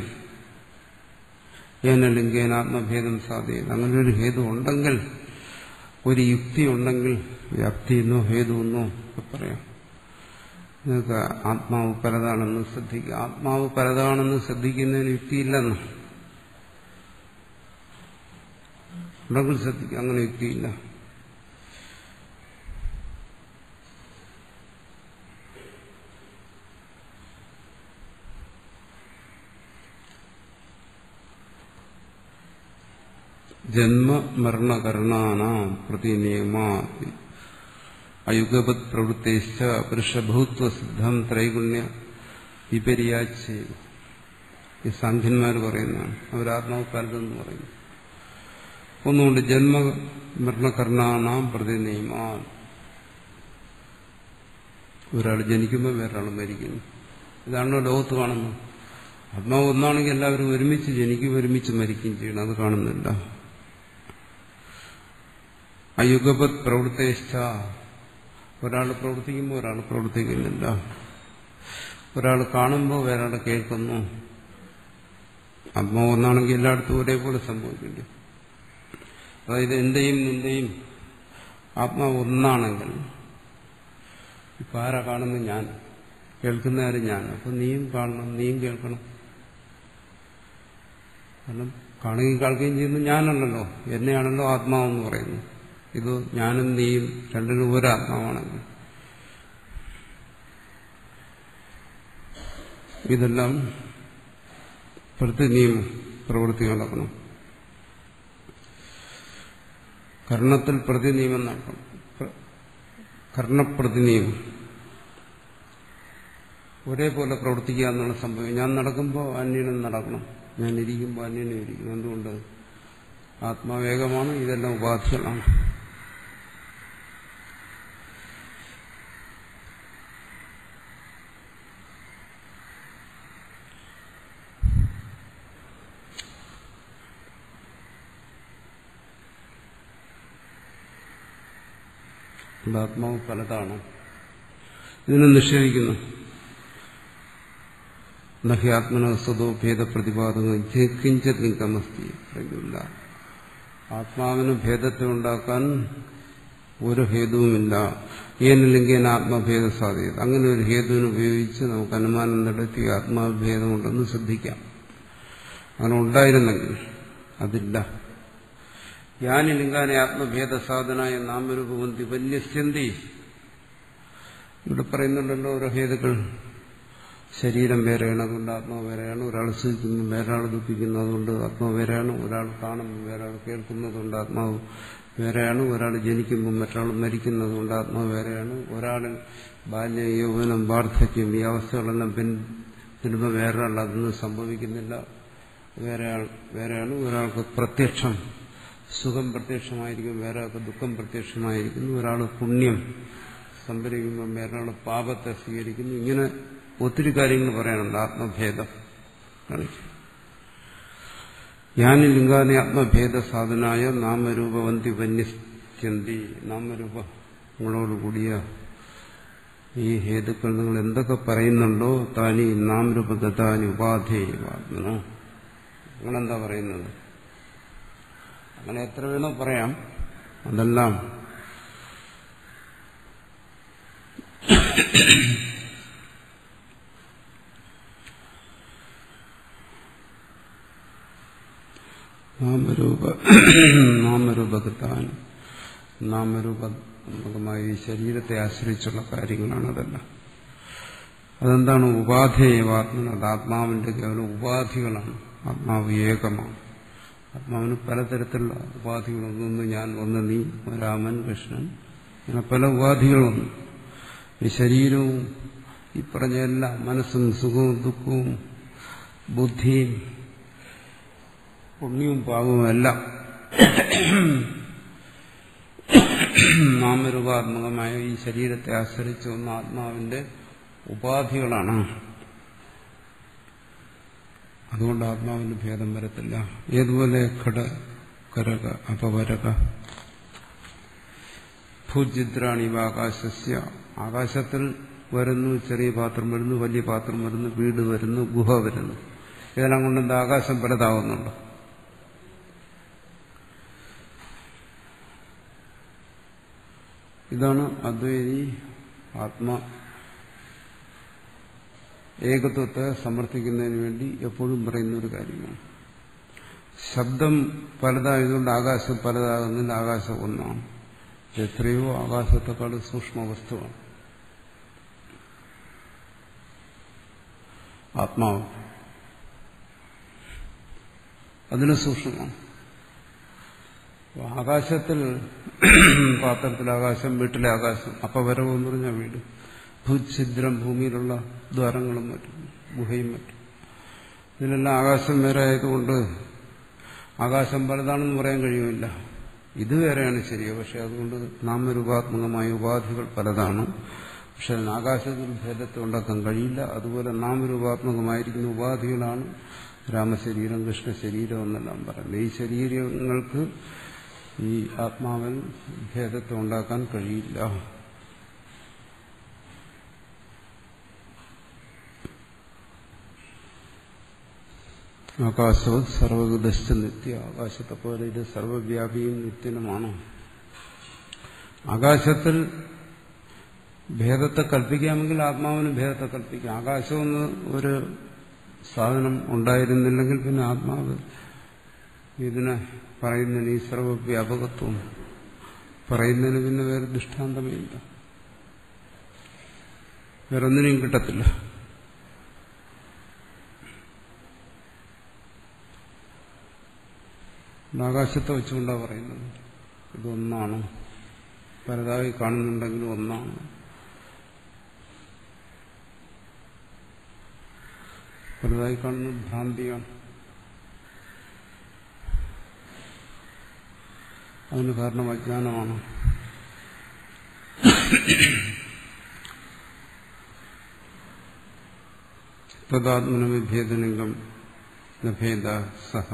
ഏനലിംഗേന ആത്മഭേദം സാധ്യത അങ്ങനെ ഒരു ഹേതു ഉണ്ടെങ്കിൽ ഒരു യുക്തി ഉണ്ടെങ്കിൽ വ്യാപ്തി എന്നോ ഹേതു എന്നോ ഒക്കെ പറയാം നിങ്ങൾക്ക് ആത്മാവ് പലതാണെന്ന് ശ്രദ്ധിക്കുക ആത്മാവ് പലതാണെന്ന് ശ്രദ്ധിക്കുന്നതിന് യുക്തിയില്ലെന്ന് ഉണ്ടെങ്കിൽ ശ്രദ്ധിക്കുക അങ്ങനെ യുക്തിയില്ല ജന്മമരണകരണാനാം പ്രതിനിയമാ അയുഗപത് പ്രവൃത്തിശ്ച പുരുഷഭൂത്വസിദ്ധം ത്രൈഗുണ്യ വിപര്യാച്ച് ഈ സാഖ്യന്മാർ പറയുന്നതാണ് അവരാത്മാവ് പലതെന്ന് പറയുന്നു ഒന്നുകൊണ്ട് ജന്മമരണകരണാനാം പ്രതിനിയമാ ഒരാൾ ജനിക്കുമ്പോൾ വേറൊരാൾ മരിക്കുന്നു ഇതാണല്ലോ ലോകത്ത് കാണുന്നത് ആത്മാവ് ഒന്നാണെങ്കിൽ എല്ലാവരും ഒരുമിച്ച് ജനിക്കും ഒരുമിച്ച് മരിക്കുകയും ചെയ്യണം അത് കാണുന്നില്ല അയുഗപത് പ്രവൃത്തിഷ്ഠ ഒരാൾ പ്രവർത്തിക്കുമ്പോൾ ഒരാൾ പ്രവർത്തിക്കുന്നില്ല ഒരാൾ കാണുമ്പോൾ വേറൊരാൾ കേൾക്കുന്നു ആത്മാവ് ഒന്നാണെങ്കിൽ എല്ലായിടത്തും ഒരേപോലെ സംഭവിക്കേണ്ടി അതായത് എന്റെയും നിന്റെയും ആത്മാവ് ഒന്നാണെങ്കിൽ ഇപ്പൊ ആരാ കാണുന്നു ഞാൻ കേൾക്കുന്നവര് ഞാൻ അപ്പൊ നീയും കാണണം നീയും കേൾക്കണം കാരണം കാണുകയും കേൾക്കുകയും ചെയ്യുന്നത് ഞാനല്ലല്ലോ എന്നെയാണല്ലോ ആത്മാവെന്ന് പറയുന്നു ഇത് ഞാനും നീയും രണ്ടിനും ഒരാത്മാവാണെങ്കിൽ ഇതെല്ലാം പ്രതിനിയമം പ്രവൃത്തി നടക്കണം കർണത്തിൽ പ്രതിനിയമം നടക്കണം കർണപ്രതിനിയമം ഒരേപോലെ പ്രവർത്തിക്കുക എന്നുള്ള സംഭവം ഞാൻ നടക്കുമ്പോൾ അന്യനും നടക്കണം ഞാൻ ഇരിക്കുമ്പോൾ അന്യനും ഇരിക്കണം എന്തുകൊണ്ട് ആത്മാവേഗമാണ് ഇതെല്ലാം ഉപാധികളാണ് ആത്മാവ് പലതാണ് ഇതിനെ നിഷേധിക്കുന്നു നഹ്യാത്മന സ്വതോ ഭേദപ്രതിപാദങ്ങൾ കിഞ്ചത് നിങ്കമസ്തി പറയുന്നില്ല ആത്മാവിന് ഭേദത്തെ ഉണ്ടാക്കാൻ ഒരു ഹേതുവുമില്ല ഏനില്ലെങ്കിൽ ആത്മഭേദ സാധ്യത അങ്ങനെ ഒരു ഹേതുവിന് ഉപയോഗിച്ച് നമുക്ക് അനുമാനം നടത്തി ആത്മാഭേദമുണ്ടെന്ന് ശ്രദ്ധിക്കാം അങ്ങനെ ഉണ്ടായിരുന്നെങ്കിൽ അതില്ല യാനിലിംഗാനെ ആത്മഭേദ സാധനായ നാമരൂപവന്തി വന്യസ്യന്തി ഇവിടെ പറയുന്നുണ്ടല്ലോ ഓരോ ഹേതുക്കൾ ശരീരം വേറെയാണ് അതുകൊണ്ട് ആത്മാവ് വേറെയാണ് ഒരാൾ സുഖിക്കുന്നു വേറൊരാൾ ദുഃഖിക്കുന്നു അതുകൊണ്ട് ആത്മാവ് വേറെയാണ് ഒരാൾ കാണുന്നു വേറൊരാൾ കേൾക്കുന്നതുകൊണ്ട് ആത്മാവ് വേറെയാണ് ഒരാൾ ജനിക്കുമ്പോൾ മറ്റൊരാൾ മരിക്കുന്നതുകൊണ്ട് ആത്മാവ് വേറെയാണ് ഒരാളിൽ ബാല്യം യൗവനം വാർദ്ധക്യം ഈ അവസ്ഥകളെല്ലാം പിന്തുമ്പോൾ വേറൊരാൾ അതൊന്നും സംഭവിക്കുന്നില്ല വേറെ വേറെയാണ് ഒരാൾക്ക് പ്രത്യക്ഷം സുഖം പ്രത്യക്ഷമായിരിക്കും വേറെ ആൾക്ക് ദുഃഖം പ്രത്യക്ഷമായിരിക്കുന്നു ഒരാൾ പുണ്യം സംഭരിക്കുമ്പോൾ വേറൊരാൾ പാപത്തെ സ്വീകരിക്കുന്നു ഇങ്ങനെ ഒത്തിരി കാര്യങ്ങൾ പറയാനുണ്ട് ആത്മഭേദം ജ്ഞാനി ലിംഗാനി ആത്മഭേദ സാധനായ നാമരൂപവന്തി വന്യസ്യന്തി നാമരൂപങ്ങളോടുകൂടിയ ഈ ഹേതുക്കൾ നിങ്ങൾ എന്തൊക്കെ പറയുന്നുണ്ടോ താനി നാമരൂപഗതാനി ഉപാധേയമാത്മനോ നിങ്ങളെന്താ പറയുന്നത് അങ്ങനെ എത്ര വേണോ പറയാം അതെല്ലാം നാമരൂപ നാമരൂപകത്താൻ നാമരൂപമായി ശരീരത്തെ ആശ്രയിച്ചുള്ള കാര്യങ്ങളാണ് അതെല്ലാം അതെന്താണ് ഉപാധേയവാത്മന അത് ആത്മാവിന്റെ കേവലം ഉപാധികളാണ് ആത്മാവ് ഏകമാണ് ആത്മാവിന് പലതരത്തിലുള്ള ഉപാധികൾ ഒന്നൊന്ന് ഞാൻ ഒന്ന് നീ രാമൻ കൃഷ്ണൻ അങ്ങനെ പല ഉപാധികളുണ്ട് ഈ ശരീരവും ഈ പറഞ്ഞ എല്ലാം മനസ്സും സുഖവും ദുഃഖവും ബുദ്ധിയും പുണ്യവും പാപവും എല്ലാം നാമരൂപാത്മകമായ ഈ ശരീരത്തെ ആശ്രയിച്ച് വന്ന ആത്മാവിന്റെ ഉപാധികളാണ് അതുകൊണ്ട് ആത്മാവിന് ഭേദം വരത്തില്ല ഏതുപോലെ ഘട കരക അപവരക ഭൂജിദ്രാണി ആകാശസ്യ ആകാശത്തിൽ വരുന്നു ചെറിയ പാത്രം വരുന്നു വലിയ പാത്രം വരുന്നു വീട് വരുന്നു ഗുഹ വരുന്നു ഇതെല്ലാം കൊണ്ട് എന്താ ആകാശം പലതാവുന്നുണ്ട് ഇതാണ് അദ്വൈതി ആത്മ ഏകത്വത്തെ സമർത്ഥിക്കുന്നതിന് വേണ്ടി എപ്പോഴും പറയുന്ന ഒരു കാര്യമാണ് ശബ്ദം പലതായതുകൊണ്ട് ആകാശം പലതാകുന്നില്ല ആകാശം ഒന്നാണ് എത്രയോ ആകാശത്തെക്കാൾ സൂക്ഷ്മ വസ്തുവാണ് ആത്മാവ് അതിന് സൂക്ഷ്മമാണ് അപ്പൊ ആകാശത്തിൽ പാത്രത്തിൽ ആകാശം വീട്ടിലെ ആകാശം അപവരവ് എന്ന് പറഞ്ഞാൽ വീട് ഭൂഛിദ്രം ഭൂമിയിലുള്ള ദ്വാരങ്ങളും മറ്റും ഗുഹയും മറ്റും ഇതിലെല്ലാം ആകാശം വേറെ ആയതുകൊണ്ട് ആകാശം പലതാണെന്ന് പറയാൻ കഴിയുമില്ല ഇത് വേറെയാണ് ശരിയോ പക്ഷെ അതുകൊണ്ട് നാമരൂപാത്മകമായ ഉപാധികൾ പലതാണ് പക്ഷെ അതിന് ആകാശത്തിൽ ഭേദത്തെ ഉണ്ടാക്കാൻ കഴിയില്ല അതുപോലെ നാമരൂപാത്മകമായിരിക്കുന്ന ഉപാധികളാണ് രാമശരീരം കൃഷ്ണശരീരം എന്നെല്ലാം പറയുന്നത് ഈ ശരീരങ്ങൾക്ക് ഈ ആത്മാവിൽ ഭേദത്തെ ഉണ്ടാക്കാൻ കഴിയില്ല ആകാശവും സർവഗതസ്ഥ നിത്യ ആകാശത്തെ പോലെ ഇത് സർവവ്യാപിയും നിത്യനുമാണ് ആകാശത്തിൽ ഭേദത്തെ കൽപ്പിക്കാമെങ്കിൽ ആത്മാവിന് ഭേദത്തെ കൽപ്പിക്കാം ആകാശമെന്ന് ഒരു സാധനം ഉണ്ടായിരുന്നില്ലെങ്കിൽ പിന്നെ ആത്മാവ് ഇതിനെ പറയുന്നതിന് ഈ സർവവ്യാപകത്വം പറയുന്നതിന് പിന്നെ വേറെ ദൃഷ്ടാന്തമേ ഇല്ല വേറൊന്നിനെയും കിട്ടത്തില്ല ആകാശത്തെ വെച്ചുകൊണ്ടാണ് പറയുന്നത് ഇതൊന്നാണ് പലതായി കാണുന്നുണ്ടെങ്കിലും ഒന്നാണ് പലതായി കാണുന്നത് ഭ്രാന്തിയാണ് അതിന് കാരണം അജ്ഞാനമാണ് തദാത്മന വിഭേദലിംഗം നഭേദ സഹ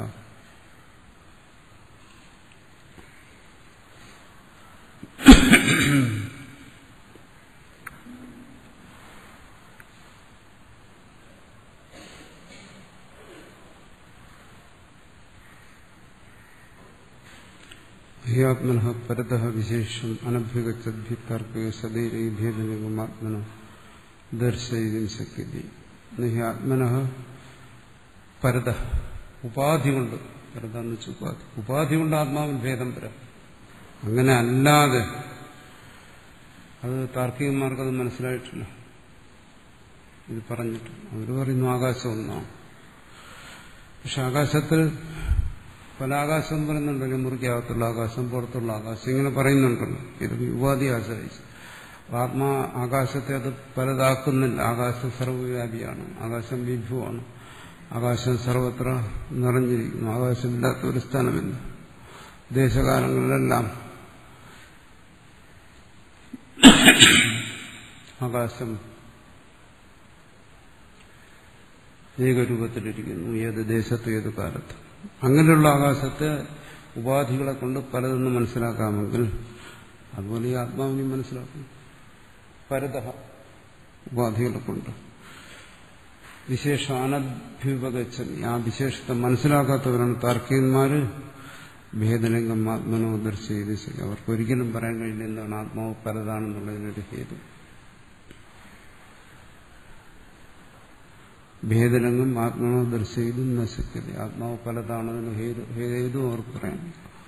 ഹ്യാത്മന പരത വിശേഷം അനഭ്യഗച്ഛദ്ഭിത്തർക്കയോ സദൈരഭേദനികമാത്മന ദർശയിതും ശക്യതി ആത്മന പരത ഉപാധി കൊണ്ട് പരത എന്ന് വെച്ചാൽ ഉപാധി ഉപാധി കൊണ്ട് ആത്മാവിൽ ഭേദം വരാം അങ്ങനെ അല്ലാതെ അത് താർക്കികന്മാർക്കത് മനസ്സിലായിട്ടില്ല ഇത് പറഞ്ഞിട്ട് അവർ പറയുന്നു ആകാശം ഒന്നാണ് പക്ഷെ ആകാശത്തിൽ പല ആകാശം പറയുന്നുണ്ടല്ലോ മുറിക്കകത്തുള്ള ആകാശം പുറത്തുള്ള ആകാശം ഇങ്ങനെ പറയുന്നുണ്ടല്ലോ ഇത് ഉപാധി ആശ്രയിച്ച് ആത്മാ ആകാശത്തെ അത് പലതാക്കുന്നില്ല ആകാശം സർവ്വവ്യാപിയാണ് ആകാശം വിഭുവാണ് ആകാശം സർവത്ര നിറഞ്ഞിരിക്കുന്നു ആകാശമില്ലാത്ത ഒരു സ്ഥലമില്ല ദേശകാലങ്ങളിലെല്ലാം ആകാശം ഏകരൂപത്തിലിരിക്കുന്നു ഏത് ദേശത്ത് ഏത് കാലത്ത് അങ്ങനെയുള്ള ആകാശത്തെ ഉപാധികളെ കൊണ്ട് പലതെന്ന് മനസ്സിലാക്കാമെങ്കിൽ അതുപോലെ ഈ ആത്മാവിനെ മനസ്സിലാക്കും പരത ഉപാധികളെ കൊണ്ട് വിശേഷ അനഭ്യുപഗച്ഛൻ ആ വിശേഷത്തെ മനസ്സിലാക്കാത്തവരാണ് താർക്കികന്മാര് ഭേദലിംഗം ആത്മനോ ദർശയത് ശരി അവർക്ക് ഒരിക്കലും പറയാൻ കഴിയില്ല എന്താണ് ആത്മാവ് പലതാണെന്നുള്ളതിനൊരു ഹേതു ഭേദലംഗം ആത്മാവ് ദർശയിതും നശിക്കരുത് ആത്മാവ് പലതാണെന്ന് ഹേതു അവർക്ക് പറയാം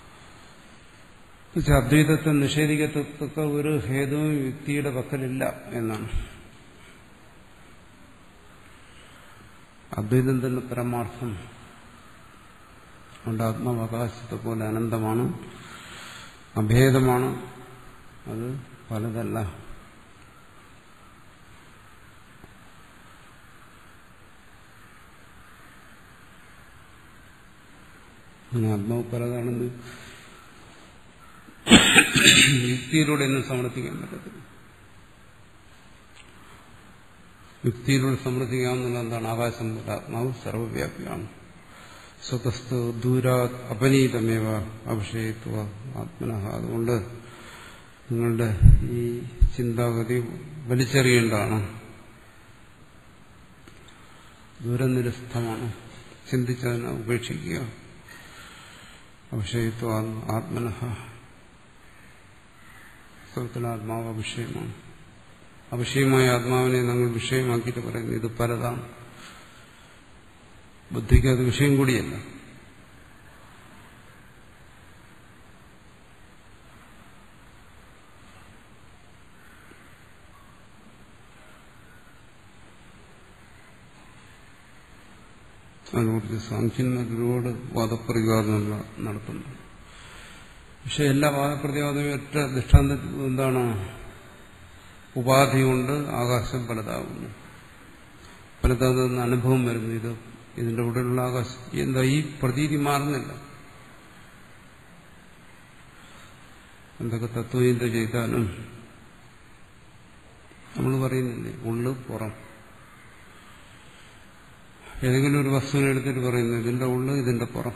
പക്ഷെ അദ്വൈതത്തെ നിഷേധിക്കത്തക്ക ഒരു ഹേതുവും യുക്തിയുടെ പക്കലില്ല എന്നാണ് അദ്വൈതം തന്നെ പരമാർത്ഥം അതുകൊണ്ട് ആത്മാവകാശത്തെ പോലെ അനന്തമാണ് അഭേദമാണ് അത് പലതല്ല ആത്മാവ് പലതാണെന്ന് യുക്തിയിലൂടെ ഒന്നും സമർത്ഥിക്കാൻ പറ്റത്തില്ല യുക്തിയിലൂടെ സമർത്ഥിക്കാവുന്ന എന്താണ് ആകാശം പോലെ ആത്മാവ് സർവവ്യാപിയാണ് സ്വതസ്ഥ ദൂരാ അപനീതമേവ അഭിഷേയത്വ ആത്മന അതുകൊണ്ട് നിങ്ങളുടെ ഈ ചിന്താഗതി വലിച്ചെറിയേണ്ടതാണ് ദൂരനിരസ്ഥമാണ് ചിന്തിച്ചതിനെ ഉപേക്ഷിക്കുക അഭിഷേയത്വ ആത്മന സ്വത്തിലാത്മാവ് അഭിഷയമാണ് അഭിഷയമായ ആത്മാവിനെ നമ്മൾ വിഷയമാക്കിയിട്ട് പറയുന്നു ഇത് പലതാണ് ബുദ്ധിക്ക് അത് വിഷയം കൂടിയല്ല അതിനെക്കുറിച്ച് സാഖ്യൻ ഒരുപാട് വാദപ്രതിവാദങ്ങൾ നടത്തുന്നു പക്ഷെ എല്ലാ വാദപ്രതിവാദവും ഒറ്റ ദൃഷ്ടാന്തത്തിൽ എന്താണ് ഉപാധി കൊണ്ട് ആകാശം പലതാകുന്നു പലതാകുന്ന അനുഭവം വരുന്നു ഇത് ഇതിന്റെ ഉള്ളിലുള്ള ആകാശം എന്താ ഈ പ്രതീതി മാറുന്നില്ല എന്തൊക്കെ തത്വചിന്ത ചെയ്താലും നമ്മൾ പറയുന്നില്ലേ ഉള്ളു പുറം ഏതെങ്കിലും ഒരു വസ്തുവിനെ എടുത്തിട്ട് പറയുന്നു ഇതിന്റെ ഉള്ളു ഇതിന്റെ പുറം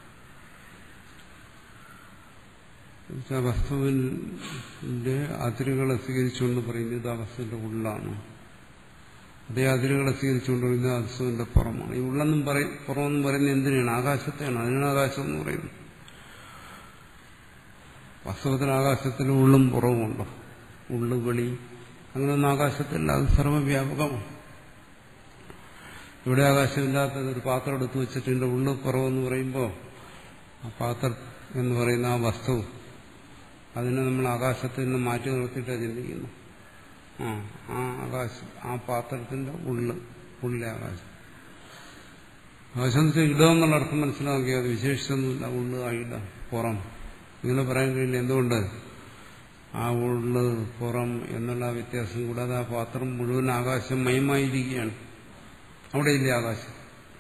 ആ വസ്തുവിന്റെ അതിരുകളെ സ്വീകരിച്ചുകൊണ്ട് പറയുന്നത് ഇത് ആ വസ്തുവിന്റെ ഉള്ളാണ് അതേ അതിരുകളെ സ്വീകരിച്ചുകൊണ്ട് പറയുന്നത് ആ വസ്തുവിന്റെ പുറമാണ് ഈ ഉള്ളെന്നും പറയും പുറമെന്നും പറയുന്നത് എന്തിനാണ് ആകാശത്തെയാണ് അതിനാണ് ആകാശം എന്ന് പറയുന്നത് വാസ്തവത്തിൽ ആകാശത്തിൽ ഉള്ളും പുറവുമുണ്ടോ ഉള്ളു വെളി അങ്ങനെയൊന്നും ആകാശത്തില്ല അത് സർവ്വവ്യാപകമാണ് ഇവിടെ ആകാശമില്ലാത്തത് ഒരു പാത്രം എടുത്തു വെച്ചിട്ട് ഇതിന്റെ ഉള്ളു പുറവെന്ന് പറയുമ്പോൾ ആ പാത്രം എന്ന് പറയുന്ന ആ വസ്തു അതിനെ നമ്മൾ ആകാശത്തിൽ നിന്ന് മാറ്റി നിർത്തിയിട്ടാണ് ചിന്തിക്കുന്നു ആ ആ ആകാശം ആ പാത്രത്തിന്റെ ഉള്ള് ഉള്ളിലെ ആകാശം ആകാശം എന്ന് വെച്ചാൽ ഇടം എന്നുള്ള അർത്ഥം മനസ്സിലാക്കിയാൽ അത് വിശേഷിച്ചൊന്നുമില്ല ഉള്ളു ആ ഇട പുറം ഇങ്ങനെ പറയാൻ കഴിയില്ല എന്തുകൊണ്ട് ആ ഉള്ള് പുറം എന്നുള്ള ആ വ്യത്യാസം കൂടാതെ ആ പാത്രം മുഴുവൻ ആകാശം മയമായിരിക്കുകയാണ് അവിടെ ഇല്ല ആകാശം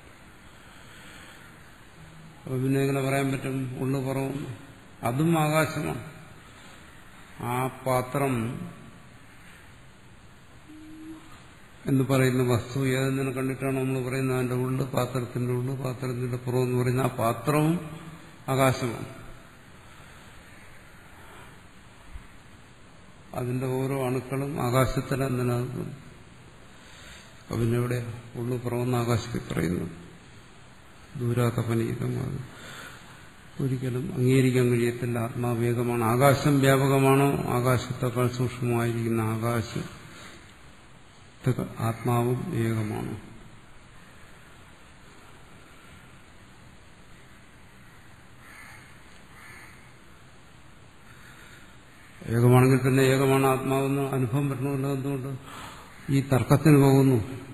അപ്പൊ പിന്നെ എങ്ങനെ പറയാൻ പറ്റും ഉള്ളു പുറവും അതും ആകാശമാണ് ആ പാത്രം എന്ന് പറയുന്ന വസ്തു ഏതെന്നിനെ കണ്ടിട്ടാണ് നമ്മൾ പറയുന്നത് അതിന്റെ ഉള്ളു പാത്രത്തിന്റെ ഉള്ളു പാത്രത്തിന്റെ പുറം എന്ന് പറയുന്ന ആ പാത്രവും ആകാശമാണ് അതിന്റെ ഓരോ അണുക്കളും ആകാശത്തിലാണ് നിലനിൽക്കുന്നത് അപ്പൊ പിന്നെ ഇവിടെ ഉള്ളു പുറമെന്ന് ആകാശത്തിൽ പറയുന്നു ദൂരാതപനീതമാണ് ഒരിക്കലും അംഗീകരിക്കാൻ കഴിയത്തില്ല ആത്മാവേഗമാണ് ആകാശം വ്യാപകമാണോ ആകാശത്തെക്കാൾ സൂക്ഷ്മമായിരിക്കുന്ന ആകാശ ആത്മാവും ഏകമാണ് ഏകമാണെങ്കിൽ തന്നെ ഏകമാണ് ആത്മാവെന്ന് അനുഭവം വരണമല്ലോ എന്തുകൊണ്ട് ഈ തർക്കത്തിന് പോകുന്നു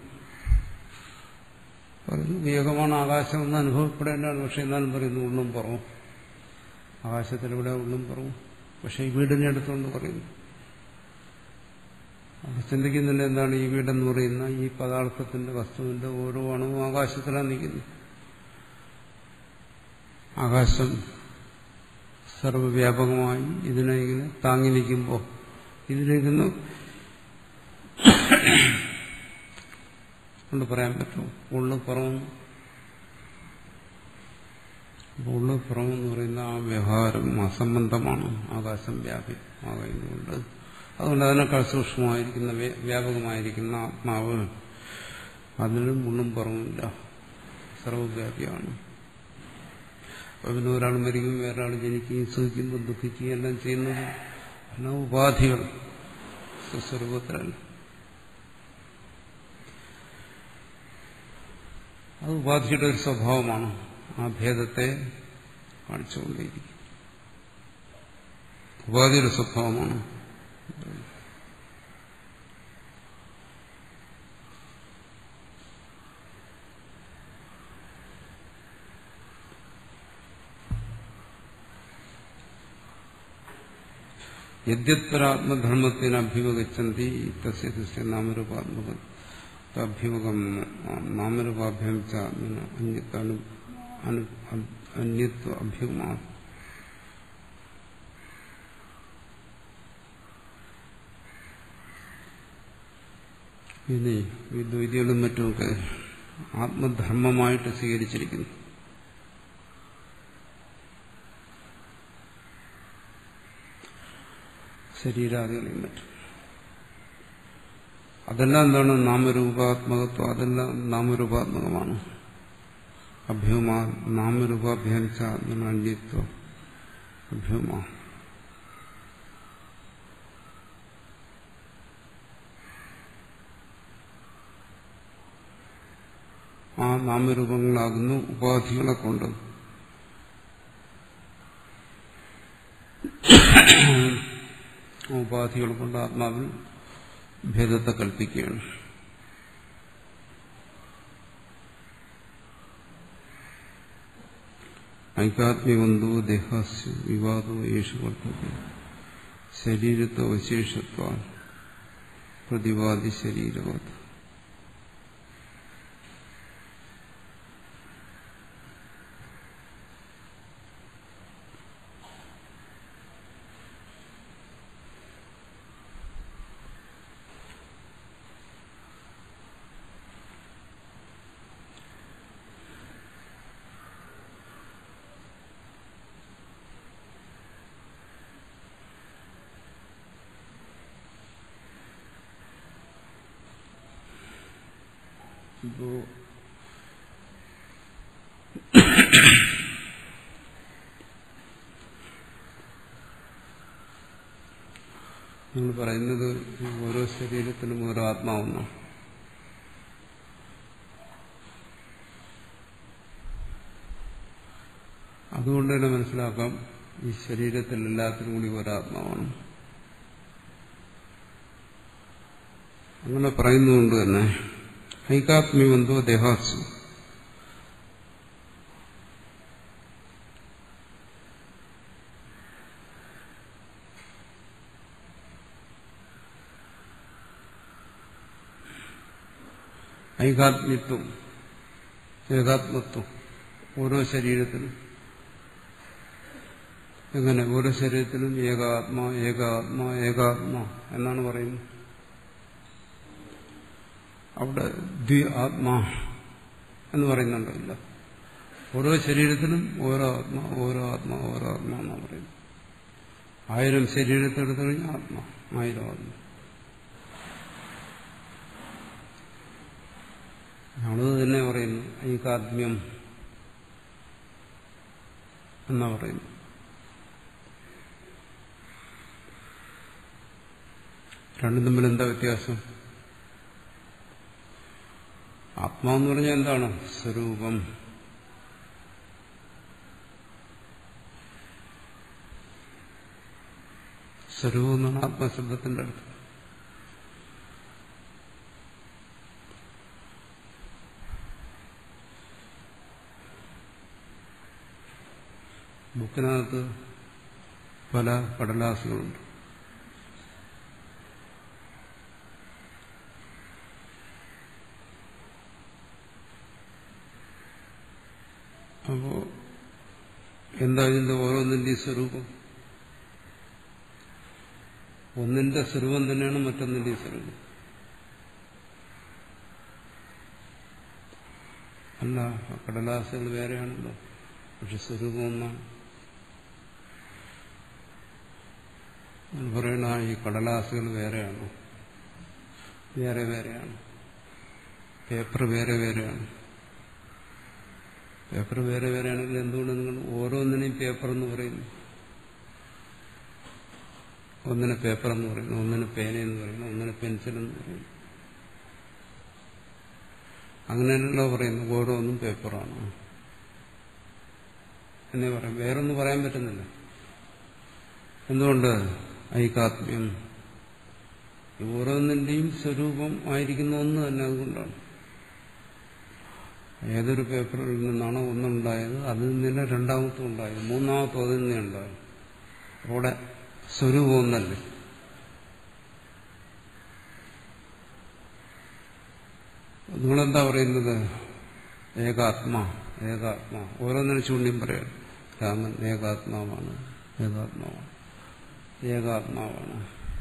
പറയുന്നു ഏകമാണ് ആകാശം എന്ന് അനുഭവപ്പെടേണ്ടതാണ് പക്ഷെ എന്നാലും പറയുന്നു ഉള്ളും പുറവും ആകാശത്തിലൂടെ ഉള്ളും പുറവും പക്ഷെ ഈ വീടിനെ എടുത്തുകൊണ്ട് പറയുന്നു അത് ചിന്തിക്കുന്നില്ല എന്താണ് ഈ വീടെന്ന് പറയുന്ന ഈ പദാർത്ഥത്തിന്റെ വസ്തുവിന്റെ ഓരോ അണുവും ആകാശത്തിലാണ് നിൽക്കുന്നത് ആകാശം സർവവ്യാപകമായി ഇതിനെ ഇങ്ങനെ താങ്ങി നിൽക്കുമ്പോൾ ഇതിലിരുന്ന് കൊണ്ട് പറയാൻ പറ്റും ഉള്ളു പുറവും ഉള്ളു പുറമെന്ന് പറയുന്ന ആ വ്യവഹാരം അസംബന്ധമാണ് ആകാശം വ്യാപകമാകുന്നുണ്ട് അതുകൊണ്ട് അതിനേക്കാൾ സൂക്ഷ്മമായിരിക്കുന്ന വ്യാപകമായിരിക്കുന്ന ആത്മാവ് അതിനും ഉള്ളും പുറവുമില്ല സർവവ്യാപിയാണ് അപ്പൊ പിന്നെ ഒരാൾ മരിക്കും വേറൊരാൾ ജനിക്കുകയും സുഖിക്കുമ്പോൾ ദുഃഖിക്കുകയും എല്ലാം ചെയ്യുന്നത് എല്ലാം ഉപാധികൾ സ്വസ്വരൂപത്തിലല്ല അത് ഉപാധിയുടെ ഒരു സ്വഭാവമാണ് ആ ഭേദത്തെ കാണിച്ചുകൊണ്ടേയിരിക്കും ഉപാധിയുടെ സ്വഭാവമാണ് യദ്യത്പരാത്മധർമ്മത്തിന് അഭ്യുപഗച്ഛന്തി തസ്യ തസ്യ നാമരൂപാത്മക അഭ്യുപകം നാമരൂപാഭ്യം അന്യത്വ അഭ്യുമാ ഇനി ഈ ദ്വൈതികളും മറ്റുമൊക്കെ ആത്മധർമ്മമായിട്ട് സ്വീകരിച്ചിരിക്കുന്നു ശരീരാദികളെയും മറ്റും അതെല്ലാം എന്താണ് നാമരൂപാത്മകത്വം അതെല്ലാം നാമരൂപാത്മകമാണ് അഭ്യൂമാ നാമരൂപാഭ്യാനിച്ച അന്യത്വം അഭ്യൂമാ ആ നാമരൂപങ്ങളാകുന്നു ഉപാധികളെ കൊണ്ട് ഉപാധികൾ കൊണ്ട് ആത്മാവിൽ ഭേദത്തെ കൽപ്പിക്കുകയാണ് ഐകാത്മ്യബന്ധോ ദേഹാസ്യ വിവാദോ യേശു വർത്തത്തെ ശരീരത്വ അവശേഷത്വ പ്രതിവാദി ശരീരവത് ഇപ്പോ നിങ്ങൾ പറയുന്നത് ഓരോ ശരീരത്തിനും ഓരോ ആത്മാവെന്നാണ് അതുകൊണ്ട് തന്നെ മനസ്സിലാക്കാം ഈ ശരീരത്തിൽ എല്ലാത്തിനും കൂടി ഒരാത്മാവാണ് അങ്ങനെ പറയുന്നതുകൊണ്ട് തന്നെ ഐകാത്മ്യമെന്തോ ദേഹാത്സു ഐകാത്മ്യത്വം ഏകാത്മത്വം ഓരോ ശരീരത്തിലും എങ്ങനെ ഓരോ ശരീരത്തിലും ഏകാത്മ ഏകാത്മ ഏകാത്മ എന്നാണ് പറയുന്നത് അവിടെ ദ്വി ആത്മാ എന്ന് പറയുന്നുണ്ടല്ല ഓരോ ശരീരത്തിലും ഓരോ ആത്മ ഓരോ ആത്മ ഓരോ ആത്മ എന്നാണ് പറയുന്നത് ആയിരം ശരീരത്തെടുത്തു കഴിഞ്ഞാൽ ആത്മ ആയിരം ആത്മ ഞങ്ങളത് തന്നെ പറയുന്നു ഐകാത്മ്യം എന്നാ പറയുന്നു രണ്ടും തമ്മിൽ എന്താ വ്യത്യാസം ആത്മാവെന്ന് പറഞ്ഞാൽ എന്താണ് സ്വരൂപം സ്വരൂപം എന്നാണ് ആത്മശബ്ദത്തിന്റെ അർത്ഥം ബുക്കിനകത്ത് പല കടലാസുകളുണ്ട് അപ്പോ എന്താ ഇതിന്റെ ഓരോന്നിന്റെയും സ്വരൂപം ഒന്നിന്റെ സ്വരൂപം തന്നെയാണ് മറ്റൊന്നിന്റെയും സ്വരൂപം അല്ല കടലാസുകൾ വേറെയാണല്ലോ പക്ഷെ സ്വരൂപം ഒന്നാണ് പറയണ ഈ കടലാസുകൾ വേറെയാണോ വേറെ വേറെയാണ് പേപ്പർ വേറെ വേറെയാണ് പേപ്പർ വേറെ വേറെ ആണെങ്കിൽ എന്തുകൊണ്ട് നിങ്ങൾ ഓരോന്നിനെയും പേപ്പർ എന്ന് പറയുന്നു ഒന്നിനെ പേപ്പർ എന്ന് പറയുന്നു ഒന്നിന് പേന എന്ന് പറയുന്നു ഒന്നിന് പെൻസിൽ എന്ന് പറയുന്നു അങ്ങനെയല്ലോ പറയുന്നു ഓരോന്നും പേപ്പറാണ് എന്നേ പറയാം വേറൊന്നും പറയാൻ പറ്റുന്നില്ല എന്തുകൊണ്ട് ഐകാത്മ്യം ഓരോന്നിന്റെയും സ്വരൂപം ആയിരിക്കുന്ന ഒന്ന് തന്നെ അതുകൊണ്ടാണ് ഏതൊരു പേപ്പറിൽ നിന്നാണോ ഒന്നുണ്ടായത് അതിൽ നിന്ന് രണ്ടാമത്തും ഉണ്ടായത് മൂന്നാമത്തും അതിൽ നിന്നേ ഉണ്ടായത് അവിടെ സ്വരൂപം ഒന്നല്ലേ നിങ്ങളെന്താ പറയുന്നത് ഏകാത്മ ഏകാത്മ ഓരോന്നിനും ചൂണ്ടിയും പറയാം രാമൻ ഏകാത്മാവാണ് ഏകാത്മാവാണ് ഏകാത്മാവാണ്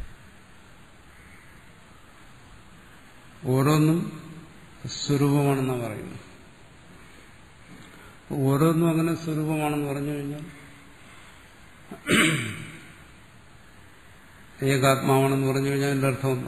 ഓരോന്നും സ്വരൂപമാണെന്നാണ് പറയുന്നത് ഓരോന്നും അങ്ങനെ സ്വരൂപമാണെന്ന് പറഞ്ഞു കഴിഞ്ഞാൽ ഏകാത്മാവാണെന്ന് പറഞ്ഞു കഴിഞ്ഞാൽ എന്റെ അർത്ഥം എന്താ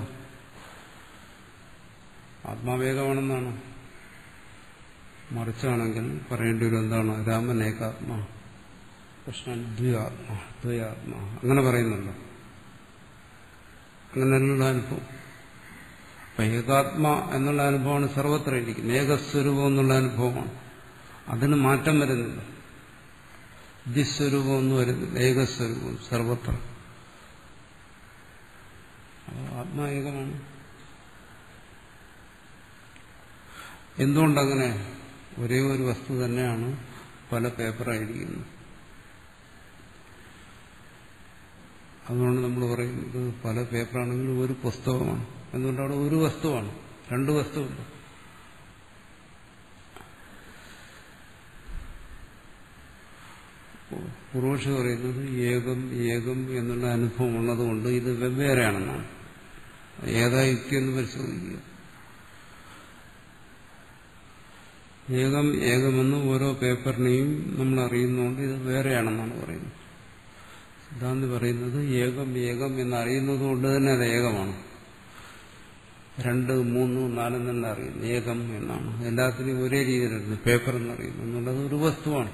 ആത്മാവേകമാണെന്നാണ് മറിച്ചാണെങ്കിൽ പറയേണ്ടി വരും എന്താണ് രാമൻ ഏകാത്മാ കൃഷ്ണൻ ദ്വയാത്മാ ദ്വയാത്മാ അങ്ങനെ പറയുന്നുണ്ടോ അങ്ങനെയുള്ള അനുഭവം അപ്പൊ ഏകാത്മ എന്നുള്ള അനുഭവമാണ് സർവത്ര ഇരിക്കുന്നത് ഏകസ്വരൂപം എന്നുള്ള അനുഭവമാണ് അതിന് മാറ്റം വരുന്നില്ല ദ്വിസ്വരൂപം ഒന്നും വരുന്നില്ല ഏകസ്വരൂപം സർവത്ര ആത്മാ ഏകമാണ് എന്തുകൊണ്ടങ്ങനെ ഒരേ ഒരു വസ്തു തന്നെയാണ് പല പേപ്പറായിരിക്കുന്നു അതുകൊണ്ട് നമ്മൾ പറയും ഇത് പല പേപ്പറാണെങ്കിലും ഒരു പുസ്തകമാണ് എന്തുകൊണ്ട് അവിടെ ഒരു വസ്തുവാണ് രണ്ട് വസ്തുവില്ല പൂർവക്ഷി പറയുന്നത് ഏകം ഏകം എന്നുള്ള അനുഭവം ഉള്ളതുകൊണ്ട് ഇത് വെവ്വേറെയാണെന്നാണ് ഏതാ യുക്തി എന്ന് പരിശോധിക്കുക ഏകം ഏകമെന്ന് ഓരോ പേപ്പറിനെയും നമ്മൾ അറിയുന്നതുകൊണ്ട് ഇത് വേറെയാണെന്നാണ് പറയുന്നത് സിദ്ധാന്തി പറയുന്നത് ഏകം ഏകം എന്നറിയുന്നത് കൊണ്ട് തന്നെ അത് ഏകമാണ് രണ്ട് മൂന്ന് നാലെന്നല്ല അറിയുന്നു ഏകം എന്നാണ് എല്ലാത്തിനും ഒരേ രീതിയിലുണ്ട് പേപ്പർ എന്നറിയുന്നു എന്നുള്ളത് ഒരു വസ്തുവാണ്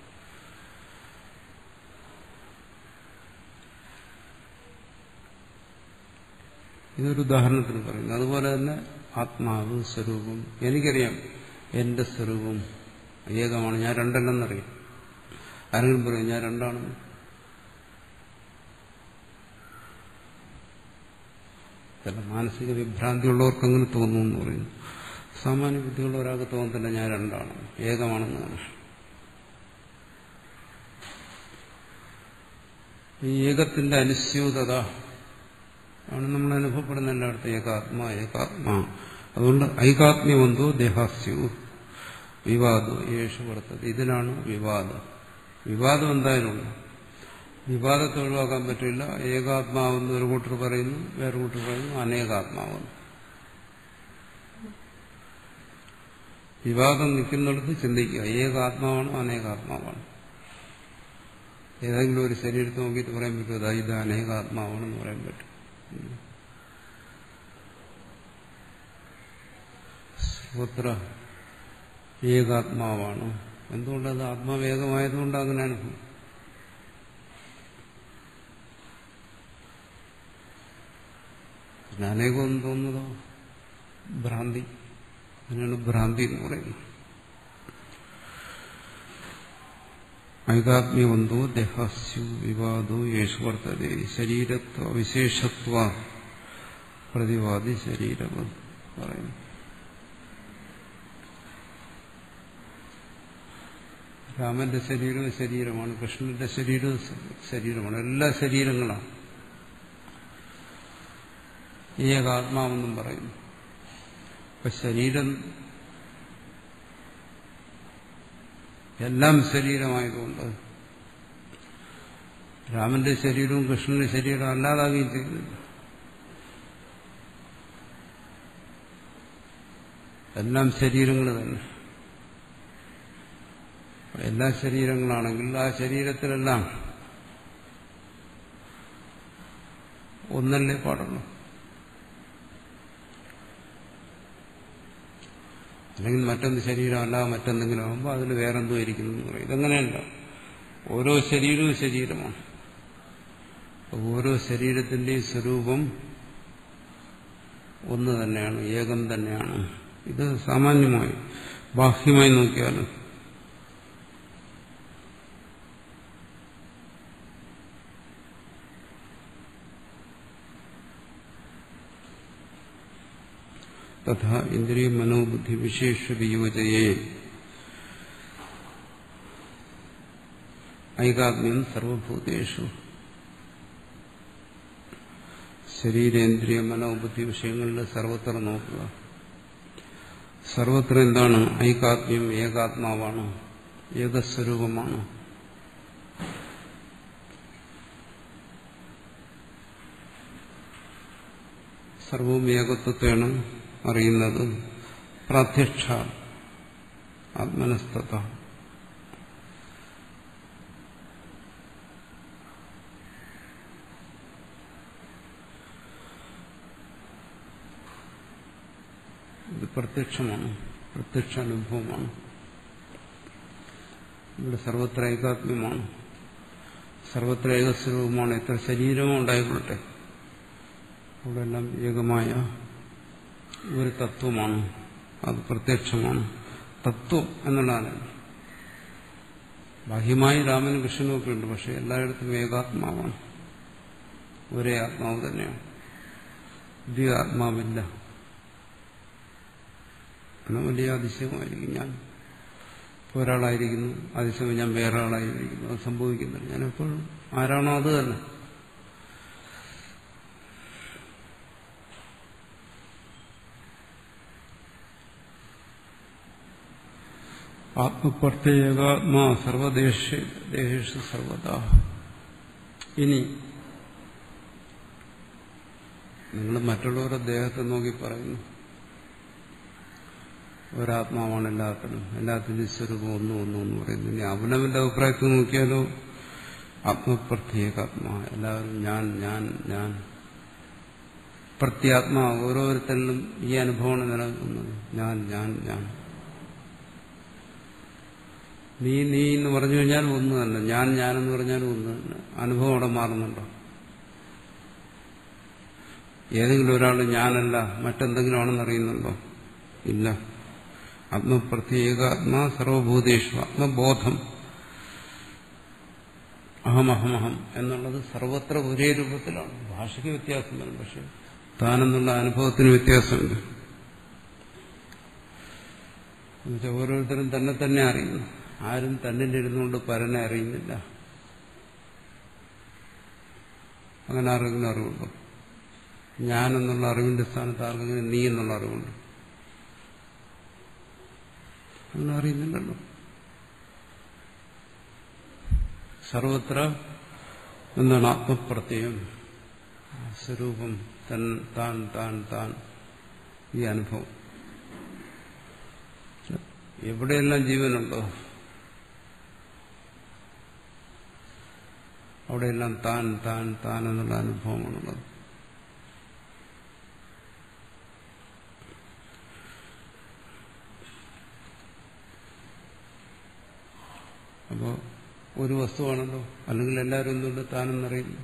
ഇതൊരു ഉദാഹരണത്തിന് പറയുന്നു അതുപോലെ തന്നെ ആത്മാവ് സ്വരൂപം എനിക്കറിയാം എന്റെ സ്വരൂപം ഏകമാണ് ഞാൻ രണ്ടെണ്ണെന്നറിയാം ആരെങ്കിലും പറയും ഞാൻ രണ്ടാണെന്ന് ചില മാനസിക വിഭ്രാന്തിയുള്ളവർക്ക് അങ്ങനെ തോന്നുന്നു പറയുന്നു സാമാന്യ ബുദ്ധിയുള്ള ഒരാൾക്ക് തോന്നത്തില്ല ഞാൻ രണ്ടാണ് ഏകമാണെന്നാണ് ഈ ഏകത്തിന്റെ അനുസ്യൂതത ആണ് നമ്മൾ അനുഭവപ്പെടുന്ന എല്ലായിടത്തും ഏകാത്മാ ഏകാത്മാ അതുകൊണ്ട് ഐകാത്മ്യമെന്തോ ദേഹാസ്യു വിവാദം യേശു വർത്തത് ഇതിനാണ് വിവാദം വിവാദം എന്തായാലും ഉണ്ട് വിവാദത്തെ ഒഴിവാക്കാൻ പറ്റില്ല ഏകാത്മാവെന്ന് ഒരു കൂട്ടർ പറയുന്നു വേറെ കൂട്ടർ പറയുന്നു അനേകാത്മാവെന്ന് വിവാദം നിൽക്കുന്നിടത്ത് ചിന്തിക്കുക ഏകാത്മാവാണോ അനേകാത്മാവാണോ ഏതെങ്കിലും ഒരു ശരീരത്തെ നോക്കിയിട്ട് പറയാൻ പറ്റുമോ ഇത് അനേകാത്മാവാണെന്ന് പറയാൻ പറ്റും സർവത്ര ഏകാത്മാവാണ് എന്തുകൊണ്ടത് ആത്മാവേകമായതുകൊണ്ട് അങ്ങനെ അനുഭവം പിന്നെ അനേകം തോന്നുന്നതോ ഭ്രാന്തി അതിനാണ് ഭ്രാന്തി എന്ന് പറയുന്നത് ഐകാത്മ്യവന്തോ ദേഹാസ്യു വിവാദോ യേശു വർത്തത ശരീരത്വ വിശേഷത്വ പ്രതിവാദി ശരീരം പറയുന്നു രാമന്റെ ശരീരവും ശരീരമാണ് കൃഷ്ണന്റെ ശരീരവും ശരീരമാണ് എല്ലാ ശരീരങ്ങളാണ് ഏകാത്മാവെന്നും പറയുന്നു അപ്പൊ ശരീരം എല്ലാം ശരീരമായതുകൊണ്ട് രാമന്റെ ശരീരവും കൃഷ്ണന്റെ ശരീരവും അല്ലാതാകുകയും ചെയ്യുന്നില്ല എല്ലാം ശരീരങ്ങൾ തന്നെ എല്ലാ ശരീരങ്ങളാണെങ്കിൽ ആ ശരീരത്തിലെല്ലാം ഒന്നല്ലേ പാടുള്ളൂ അല്ലെങ്കിൽ മറ്റൊന്ന് ശരീരമല്ല മറ്റെന്തെങ്കിലും ആകുമ്പോൾ അതിൽ വേറെന്തോ ഇരിക്കുന്നു എന്ന് പറയും ഇതങ്ങനെയല്ല ഓരോ ശരീരവും ശരീരമാണ് ഓരോ ശരീരത്തിന്റെയും സ്വരൂപം ഒന്ന് തന്നെയാണ് ഏകം തന്നെയാണ് ഇത് സാമാന്യമായി ബാഹ്യമായി നോക്കിയാലും തഥാ ഇന്ദ്രിയ മനോബുദ്ധി വിശേഷ വിയോജയെ ഐകാത്മ്യം സർവഭൂതേഷു ശരീരേന്ദ്രിയ മനോബുദ്ധി വിഷയങ്ങളിൽ സർവത്ര നോക്കുക സർവത്ര എന്താണ് ഐകാത്മ്യം ഏകാത്മാവാണ് ഏകസ്വരൂപമാണ് സർവവും ഏകത്വത്തെയാണ് അറിയുന്നത് പ്രാത്യക്ഷ ആത്മനസ്തത ഇത് പ്രത്യക്ഷമാണ് പ്രത്യക്ഷ അനുഭവമാണ് ഇവിടെ സർവത്ര ഏകാത്മ്യമാണ് സർവത്ര ഏകസ്വരൂപമാണ് എത്ര ശരീരവും ഉണ്ടായിക്കൊള്ളട്ടെ അവിടെല്ലാം ഏകമായ ഒരു തത്വമാണ് അത് പ്രത്യക്ഷമാണ് തത്വം എന്നുള്ളതാണ് ബാഹ്യമായി രാമനും കൃഷ്ണനും ഒക്കെ ഉണ്ട് പക്ഷെ എല്ലായിടത്തും ഏകാത്മാവാണ് ഒരേ ആത്മാവ് തന്നെയാണ് ദ്വി ആത്മാവില്ല എന്ന വലിയ അതിശയമായിരിക്കും ഞാൻ ഇപ്പോൾ ഒരാളായിരിക്കുന്നു അതേസമയം ഞാൻ വേറെ ആളായിരിക്കുന്നു അത് സംഭവിക്കുന്നില്ല ഞാൻ എപ്പോഴും ആരാണോ അത് തന്നെ ആത്മപ്രത്യേകാത്മാ സർവദേശ ദേശു സർവതാ ഇനി നിങ്ങൾ മറ്റുള്ളവരുടെ ദേഹത്തെ നോക്കി പറയുന്നു ഒരാത്മാവാണ് എല്ലാത്തിനും എല്ലാത്തിനും സ്വരൂപം ഒന്നും ഒന്നും എന്ന് പറയുന്നു ഇനി അവനവന്റെ അഭിപ്രായത്തിൽ നോക്കിയാലോ ആത്മപ്രത്യേകാത്മാ എല്ലാവരും ഞാൻ ഞാൻ ഞാൻ പ്രത്യാത്മാ ഓരോരുത്തരിലും ഈ അനുഭവമാണ് നിലനിൽക്കുന്നത് ഞാൻ ഞാൻ ഞാൻ നീ നീ എന്ന് പറഞ്ഞു കഴിഞ്ഞാൽ ഒന്ന് തന്നെ ഞാൻ ഞാനെന്ന് പറഞ്ഞാൽ ഒന്ന് തന്നെ അനുഭവം അവിടെ മാറുന്നുണ്ടോ ഏതെങ്കിലും ഒരാൾ ഞാനല്ല മറ്റെന്തെങ്കിലും ആണെന്ന് അറിയുന്നുണ്ടോ ഇല്ല ആത്മപ്രത്യേകാത്മാ സർവഭൂതേഷു ആത്മബോധം അഹമഹമഹം എന്നുള്ളത് സർവത്ര ഒരേ രൂപത്തിലാണ് ഭാഷയ്ക്ക് വ്യത്യാസം വരും പക്ഷെ താനെന്നുള്ള അനുഭവത്തിന് വ്യത്യാസമുണ്ട് എന്നുവെച്ചാൽ ഓരോരുത്തരും തന്നെ തന്നെ അറിയുന്നു ആരും തന്നിലിരുന്നുകൊണ്ട് പരനെ അറിയുന്നില്ല അങ്ങനെ ആരെങ്കിലും അറിവുണ്ടോ ഞാനെന്നുള്ള അറിവിന്റെ സ്ഥാനത്ത് ആർക്കെങ്കിലും നീ എന്നുള്ള അറിവുണ്ട് അങ്ങനെ അറിയുന്നില്ലല്ലോ സർവത്ര എന്താണ് ആത്മപ്രത്യയം സ്വരൂപം തൻ താൻ താൻ താൻ ഈ അനുഭവം എവിടെയെല്ലാം ജീവനുണ്ടോ അവിടെയെല്ലാം താൻ താൻ താൻ എന്നുള്ള അനുഭവമാണുള്ളത് അപ്പോ ഒരു വസ്തുവാണല്ലോ അല്ലെങ്കിൽ എല്ലാവരും എന്തുകൊണ്ട് താനെന്നറിയുന്നു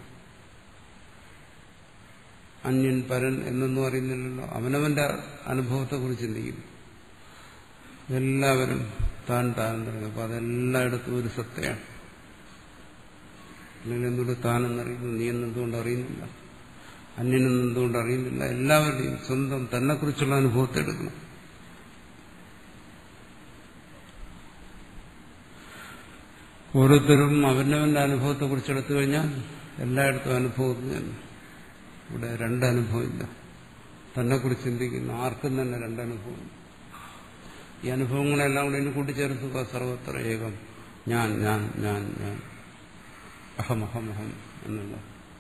അന്യൻ പരൻ എന്നൊന്നും അറിയുന്നില്ലല്ലോ അവനവന്റെ അനുഭവത്തെക്കുറിച്ച് ചിന്തിക്കുന്നു എല്ലാവരും താൻ താൻ പറയുന്നു അപ്പൊ അതെല്ലായിടത്തും ഒരു സത്തയാണ് അല്ലെങ്കിൽ എന്തുകൊണ്ട് താനെന്നറിയുന്നു നീ എന്നെന്തുകൊണ്ട് അറിയുന്നില്ല അന്യനെന്ന് എന്തുകൊണ്ട് അറിയുന്നില്ല എല്ലാവരുടെയും സ്വന്തം തന്നെക്കുറിച്ചുള്ള അനുഭവത്തെ എടുക്കണം ഓരോരുത്തരും അവനവന്റെ അനുഭവത്തെ കുറിച്ച് എടുത്തു കഴിഞ്ഞാൽ എല്ലായിടത്തും അനുഭവം തന്നെ ഇവിടെ രണ്ടനുഭവമില്ല തന്നെക്കുറിച്ച് ചിന്തിക്കുന്ന ആർക്കും തന്നെ രണ്ടനുഭവം ഈ അനുഭവങ്ങളെല്ലാം കൂടെ ഇനി കൂട്ടിച്ചേർത്തുക സർവത്ര ഏകം ഞാൻ ഞാൻ ഞാൻ ഞാൻ അഹം അഹം അഹം എന്നുള്ള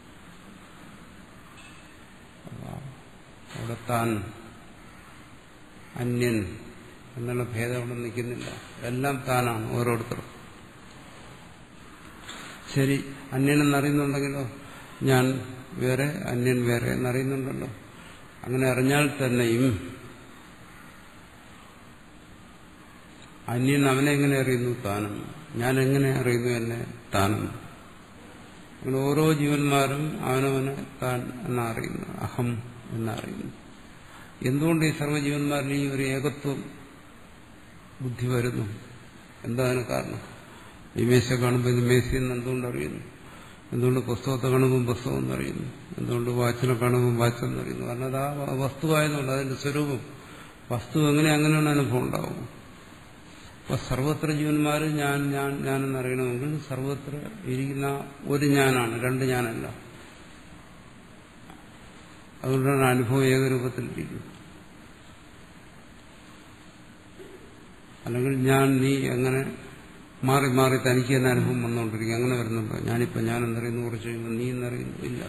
അവിടെ താൻ അന്യൻ എന്നുള്ള ഭേദം അവിടെ നിൽക്കുന്നില്ല എല്ലാം താനാണ് ഓരോരുത്തരും ശരി അന്യനെന്നറിയുന്നുണ്ടെങ്കിലോ ഞാൻ വേറെ അന്യൻ വേറെ എന്നറിയുന്നുണ്ടല്ലോ അങ്ങനെ അറിഞ്ഞാൽ തന്നെയും അന്യൻ അവനെ എങ്ങനെ അറിയുന്നു താനും ഞാൻ എങ്ങനെ അറിയുന്നു എന്നെ താനും അങ്ങനെ ഓരോ ജീവന്മാരും അവനവനെ താൻ എന്നറിയുന്നു അഹം എന്നറിയുന്നു എന്തുകൊണ്ട് ഈ സർവ്വജീവന്മാരിൽ ഈ ഒരു ഏകത്വം ബുദ്ധി വരുന്നു എന്താണ് കാരണം ഈ മേശ കാണുമ്പോൾ ഇത് മേശയെന്ന് എന്തുകൊണ്ട് അറിയുന്നു എന്തുകൊണ്ട് പുസ്തകത്തെ കാണുമ്പോൾ പുസ്തകം എന്നറിയുന്നു എന്തുകൊണ്ട് വാച്ചിനെ കാണുമ്പോൾ വാച്ചെന്ന് അറിയുന്നു കാരണം അത് ആ വസ്തുവായതുകൊണ്ട് അതിന്റെ സ്വരൂപം വസ്തു എങ്ങനെ അങ്ങനെയാണ് അനുഭവം ഉണ്ടാവും അപ്പൊ സർവത്ര ജീവന്മാർ ഞാൻ ഞാൻ ഞാൻ എന്നറിയണമെങ്കിൽ സർവത്ര ഇരിക്കുന്ന ഒരു ഞാനാണ് രണ്ട് ഞാനല്ല അതുകൊണ്ടാണ് അനുഭവം ഏകരൂപത്തിലിരിക്കുന്നത് അല്ലെങ്കിൽ ഞാൻ നീ എങ്ങനെ മാറി മാറി തനിക്ക് തന്നെ അനുഭവം വന്നുകൊണ്ടിരിക്കും അങ്ങനെ വരുന്നുണ്ടോ ഞാനിപ്പോ ഞാൻ എന്നറിയുന്നു കുറച്ച് കഴിയുമ്പോൾ നീ എന്നറിയുന്നു ഇല്ല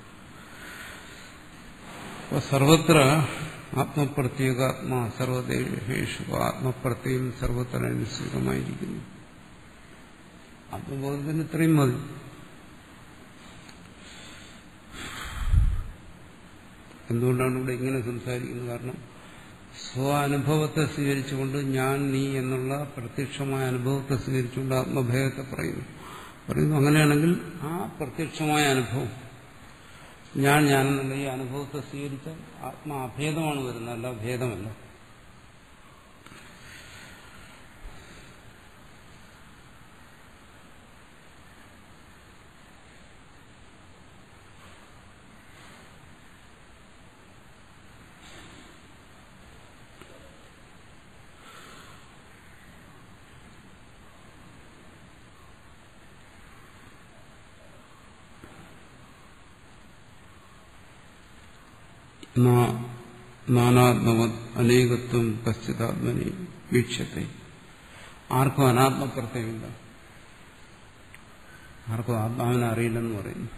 അപ്പൊ സർവത്ര ആത്മപ്രത്യേകാത്മാ സർവദേശു ആത്മപ്രത്യം സർവത്ര അനുസൃതമായിരിക്കുന്നു ആത്മബോധത്തിന് ഇത്രയും മതി എന്തുകൊണ്ടാണ് ഇവിടെ ഇങ്ങനെ സംസാരിക്കുന്നത് കാരണം സ്വാനുഭവത്തെ സ്വീകരിച്ചുകൊണ്ട് ഞാൻ നീ എന്നുള്ള പ്രത്യക്ഷമായ അനുഭവത്തെ സ്വീകരിച്ചുകൊണ്ട് ആത്മഭേദത്തെ പറയുന്നു പറയുന്നു അങ്ങനെയാണെങ്കിൽ ആ പ്രത്യക്ഷമായ അനുഭവം ഞാൻ ഞാനെന്നുള്ള ഈ അനുഭവത്തെ സ്വീകരിച്ചാൽ ആത്മാഭേദമാണ് വരുന്നത് അല്ല ഭേദമല്ല നാനാത്മവ അനേകത്വം കശ്ചിതാത്മനി വീക്ഷത്തെ ആർക്കും അനാത്മപ്രത്യമില്ല ആർക്കും ആത്മാവിനെ അറിയില്ലെന്ന് പറയുന്നു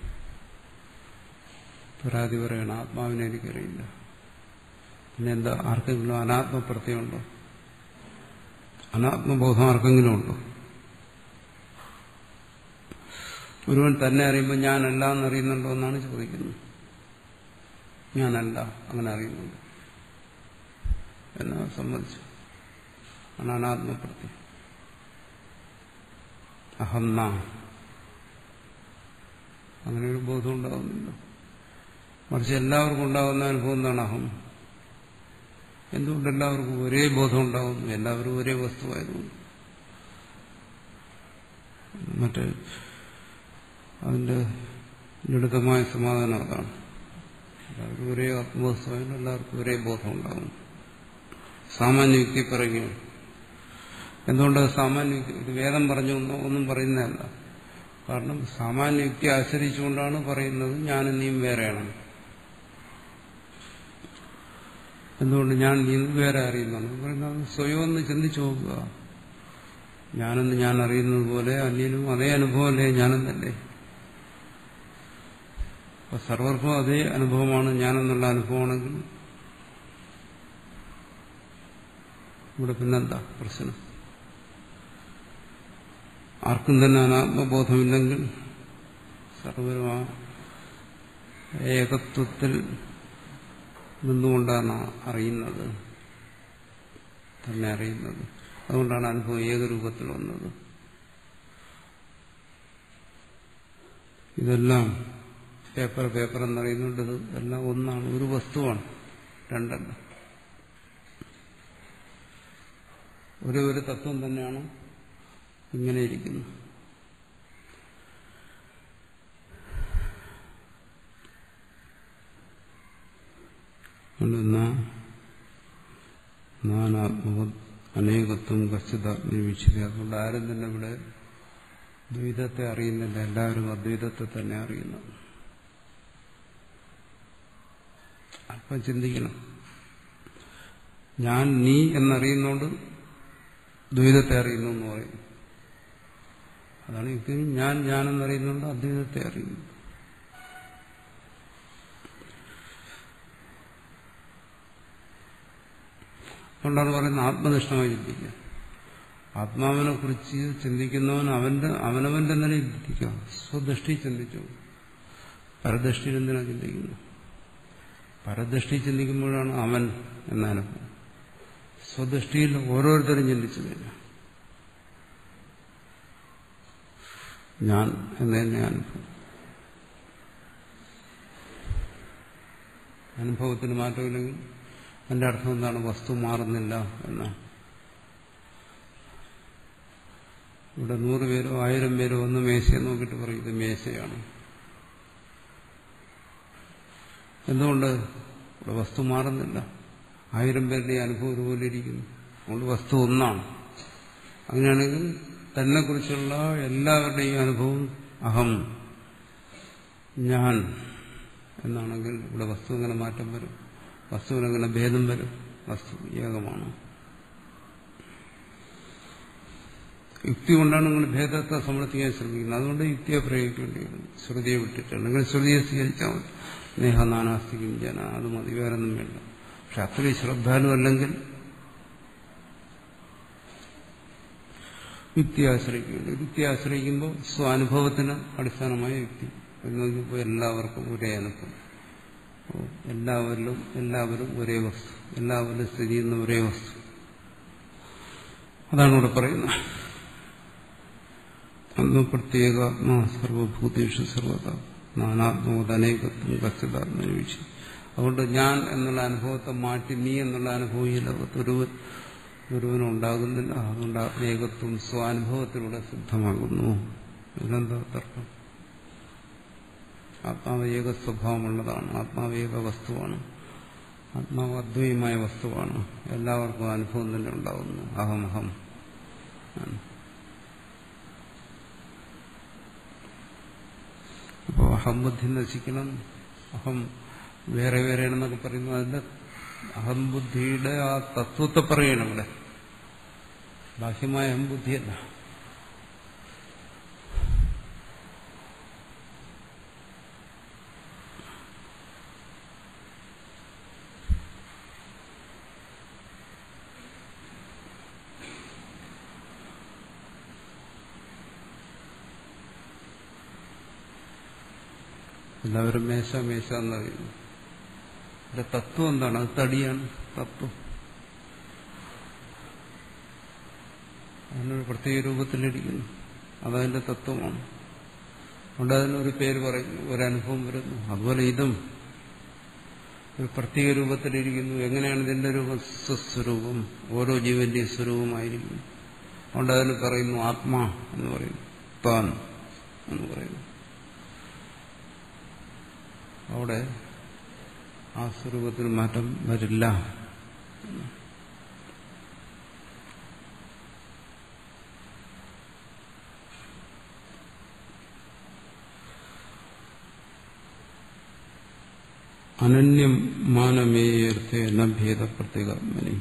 പരാതി പറയണം ആത്മാവിനെ എനിക്കറിയില്ല പിന്നെ എന്താ ആർക്കെങ്കിലും അനാത്മപ്രത്യമുണ്ടോ അനാത്മബോധം ആർക്കെങ്കിലും ഉണ്ടോ ഒരുവൻ തന്നെ അറിയുമ്പോൾ ഞാനല്ല എന്നറിയുന്നുണ്ടോ എന്നാണ് ചോദിക്കുന്നത് ഞാനല്ല അങ്ങനെ അറിയുന്നുണ്ട് എന്നാ സമ്മതിച്ചു ആണ് അനാത്മപ്രത്യം അഹം നാ അങ്ങനെ ഒരു ബോധം ഉണ്ടാകുന്നില്ല മറിച്ച് എല്ലാവർക്കും ഉണ്ടാകുന്ന അനുഭവം എന്താണ് അഹം എന്തുകൊണ്ട് എല്ലാവർക്കും ഒരേ ബോധം ഉണ്ടാകുന്നു എല്ലാവരും ഒരേ വസ്തുവായതുകൊണ്ട് മറ്റേ അതിന്റെ ലളിതമായ സമാധാനം അതാണ് എല്ലാവർക്കും ഒരേ ആത്മവസ്തുവായാലും എല്ലാവർക്കും ഒരേ ബോധം ഉണ്ടാകും സാമാന്യ വ്യക്തി പറയുകയാണ് എന്തുകൊണ്ട് സാമാന്യ വ്യക്തി ഇത് വേദം പറഞ്ഞു എന്നോ ഒന്നും പറയുന്നതല്ല കാരണം സാമാന്യ യുക്തി ആശ്രയിച്ചുകൊണ്ടാണ് പറയുന്നത് ഞാനും നീയും വേറെയാണ് എന്തുകൊണ്ട് ഞാൻ നീ വേറെ അറിയുന്നതാണ് പറയുന്നത് സ്വയം ഒന്ന് ചിന്തിച്ചു നോക്കുക ഞാനെന്ന് ഞാൻ അറിയുന്നത് പോലെ അന്യനും അതേ അനുഭവമല്ലേ ഞാനെന്നല്ലേ അപ്പൊ സർവർക്കും അതേ അനുഭവമാണ് ഞാനെന്നുള്ള അനുഭവമാണെങ്കിൽ ഇവിടെ പിന്നെന്താ പ്രശ്നം ആർക്കും തന്നെ അനാത്മബോധമില്ലെങ്കിൽ സർവരും ആ ഏകത്വത്തിൽ നിന്നുകൊണ്ടാണ് അറിയുന്നത് തന്നെ അറിയുന്നത് അതുകൊണ്ടാണ് അനുഭവം ഏകരൂപത്തിൽ വന്നത് ഇതെല്ലാം പേപ്പർ പേപ്പർ എന്നറിയുന്നുണ്ട് ഇത് എല്ലാം ഒന്നാണ് ഒരു വസ്തുവാണ് രണ്ടല്ല ഒരേ ഒരു തത്വം തന്നെയാണ് ഇങ്ങനെ ഇരിക്കുന്നു നാനാത്മക അനേകത്വം കശ്ചിതാത്മീയ വീക്ഷിക്കുക അതുകൊണ്ട് ആരും തന്നെ ഇവിടെ ദ്വൈതത്തെ അറിയുന്നില്ല എല്ലാവരും അദ്വൈതത്തെ തന്നെ അറിയുന്നു അല്പം ചിന്തിക്കണം ഞാൻ നീ എന്നറിയുന്നോണ്ട് ദ്വൈതത്തെ അറിയുന്നു എന്ന് പറയും അതാണ് യുക്തി ഞാൻ ഞാനെന്നറിയുന്നുണ്ട് അദ്വൈതത്തെ അറിയുന്നു അതുകൊണ്ടാണ് പറയുന്നത് ആത്മനിഷ്ഠമായി ചിന്തിക്കുക ആത്മാവിനെ കുറിച്ച് ചിന്തിക്കുന്നവൻ അവന്റെ അവനവന്റെ നിലയിൽ ചിന്തിക്കുക സ്വദൃഷ്ടി ചിന്തിച്ചു പരദൃഷ്ടിയിൽ എന്തിനാ ചിന്തിക്കുന്നു പരദൃഷ്ടി ചിന്തിക്കുമ്പോഴാണ് അവൻ എന്ന അനുഭവം സ്വദൃഷ്ടിയിൽ ഓരോരുത്തരും ചിന്തിച്ചതില്ല ഞാൻ എന്ന തന്നെ അനുഭവം അനുഭവത്തിന് മാറ്റമില്ലെങ്കിൽ എന്റെ അർത്ഥം എന്താണ് വസ്തു മാറുന്നില്ല എന്നാണ് ഇവിടെ നൂറ് പേരോ ആയിരം പേരോ ഒന്ന് മേശയെ നോക്കിയിട്ട് പറയും ഇത് മേശയാണ് എന്തുകൊണ്ട് ഇവിടെ വസ്തു മാറുന്നില്ല ആയിരം പേരുടെ അനുഭവം ഒരുപോലെ ഇരിക്കുന്നു അതുകൊണ്ട് വസ്തു ഒന്നാണ് അങ്ങനെയാണെങ്കിൽ തന്നെക്കുറിച്ചുള്ള എല്ലാവരുടെയും അനുഭവം അഹം ഞാൻ എന്നാണെങ്കിൽ ഇവിടെ വസ്തു ഇങ്ങനെ മാറ്റം വരും വസ്തുവിനങ്ങനെ ഭേദം വരും വസ്തു ഏകമാണ് യുക്തി കൊണ്ടാണ് നിങ്ങൾ ഭേദത്തെ സമർത്ഥിക്കാൻ ശ്രമിക്കുന്നത് അതുകൊണ്ട് യുക്തിയെ പ്രയോഗിക്കേണ്ടി വരും ശ്രുതിയെ വിട്ടിട്ട് അല്ലെങ്കിൽ ശ്രുതിയെ സ്വീകരിച്ചാൽ മതി സ്നേഹ നാനാസ്തിക്കും ജന അത് മതി വേറൊന്നും വേണ്ട പക്ഷെ അത്രയും ശ്രദ്ധാലു അല്ലെങ്കിൽ യുക്തി ആശ്രയിക്കുന്നുണ്ട് യുക്തി ആശ്രയിക്കുമ്പോൾ സ്വാനുഭവത്തിന് അടിസ്ഥാനമായ യുക്തി എന്ന് എല്ലാവർക്കും ഒരേ അനുഭവം എല്ലാവരിലും എല്ലാവരും ഒരേ വസ്തു എല്ലാവരിലും സ്ഥിതി ചെയ്യുന്ന ഒരേ വസ്തു അതാണ് ഇവിടെ പറയുന്നത് അന്ന് പ്രത്യേകാത്മാ സർവഭൂതേഷു സർവത നാനാത്മോദനേകത്വം കച്ചിതാത്മനിവീക്ഷ അതുകൊണ്ട് ഞാൻ എന്നുള്ള അനുഭവത്തെ മാറ്റി നീ എന്നുള്ള അനുഭവം ഈ ലോകത്ത് ഒരുവൻ ഒരുവനും ഉണ്ടാകുന്നില്ല അതുകൊണ്ട് ആത്മേകത്വം സ്വാനുഭവത്തിലൂടെ സിദ്ധമാകുന്നു ഇതിനെന്താ തർക്കം ആത്മാവ് ഏക സ്വഭാവമുള്ളതാണ് ആത്മാവ് ഏക വസ്തുവാണ് ആത്മാവ് അദ്വൈതമായ വസ്തുവാണ് എല്ലാവർക്കും അനുഭവം തന്നെ ഉണ്ടാകുന്നു അഹമഹം അപ്പോൾ അഹംബുദ്ധി നശിക്കണം അഹം വേറെ വേറെയാണെന്നൊക്കെ പറയുന്നത് അതിന്റെ അഹംബുദ്ധിയുടെ ആ തത്വത്തെ പറയണം ഇവിടെ ബാഹ്യമായ അഹംബുദ്ധിയല്ല എല്ലാവരും മേശ മേശ എന്നറിയുന്നു അതിന്റെ തത്വം എന്താണ് അത് തടിയാണ് തത്വം അതിനൊരു പ്രത്യേക രൂപത്തിലിരിക്കുന്നു അതതിന്റെ തത്വമാണ് അതുകൊണ്ട് അതിനൊരു പേര് പറയുന്നു ഒരനുഭവം വരുന്നു അതുപോലെ ഇതും ഒരു പ്രത്യേക രൂപത്തിലിരിക്കുന്നു എങ്ങനെയാണ് ഇതിന്റെ രൂപം സ്വസ്വരൂപം ഓരോ ജീവന്റെയും സ്വരൂപമായിരിക്കും അതുകൊണ്ട് അതിന് പറയുന്നു ആത്മാ എന്ന് പറയുന്നു താൻ എന്ന് പറയുന്നു അവിടെ ആ സ്വരൂപത്തിൽ മാറ്റം വരില്ല അനന്യമാനമേയർത്ഥേ നഭേദ പ്രത്യേകാത്മനി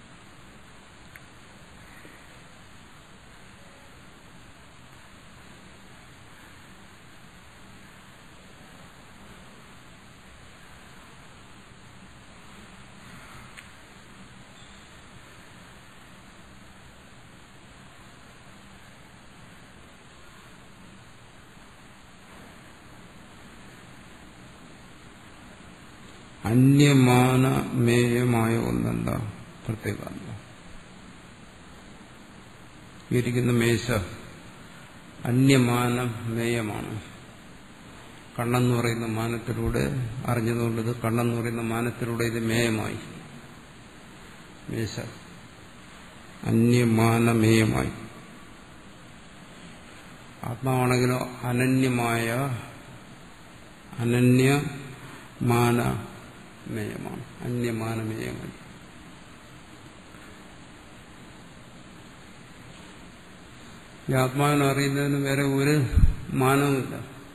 അന്യമാനമേയമായ ഒന്നല്ല പ്രത്യേകാത്മ ഇരിക്കുന്ന മേശ അന്യമാനമേയമാണ് കണ്ണെന്ന് പറയുന്ന മാനത്തിലൂടെ അറിഞ്ഞതുകൊണ്ട് ഇത് കണ്ണെന്ന് പറയുന്ന മാനത്തിലൂടെ ഇത് മേയമായി മേശ അന്യമാനമേയമായി ആത്മാവാണെങ്കിലോ അനന്യമായ അനന്യമാനമേയമാണ് അന്യമാനമേയമായി ഈ ആത്മാവിനെ അറിയുന്നതിന് വേറെ ഒരു മാനവുമില്ല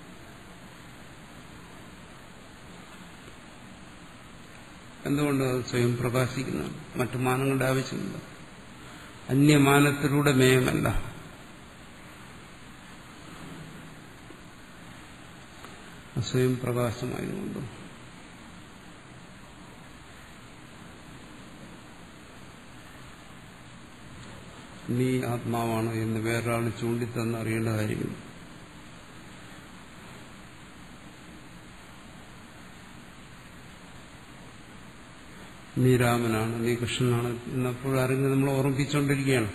എന്തുകൊണ്ട് അത് സ്വയം പ്രകാശിക്കുന്നതാണ് മറ്റു മാനങ്ങളുടെ ആവശ്യമില്ല അന്യമാനത്തിലൂടെ മേയമല്ല സ്വയം പ്രകാശമായതുകൊണ്ട് നീ ആത്മാവാണ് എന്ന് വേറൊരാൾ ചൂണ്ടിത്തന്ന് അറിയേണ്ട കാര്യമില്ല നീ രാമനാണ് നീ കൃഷ്ണനാണ് എന്നപ്പോഴും ആരെങ്കിലും നമ്മൾ ഓർമ്മിപ്പിച്ചുകൊണ്ടിരിക്കുകയാണ്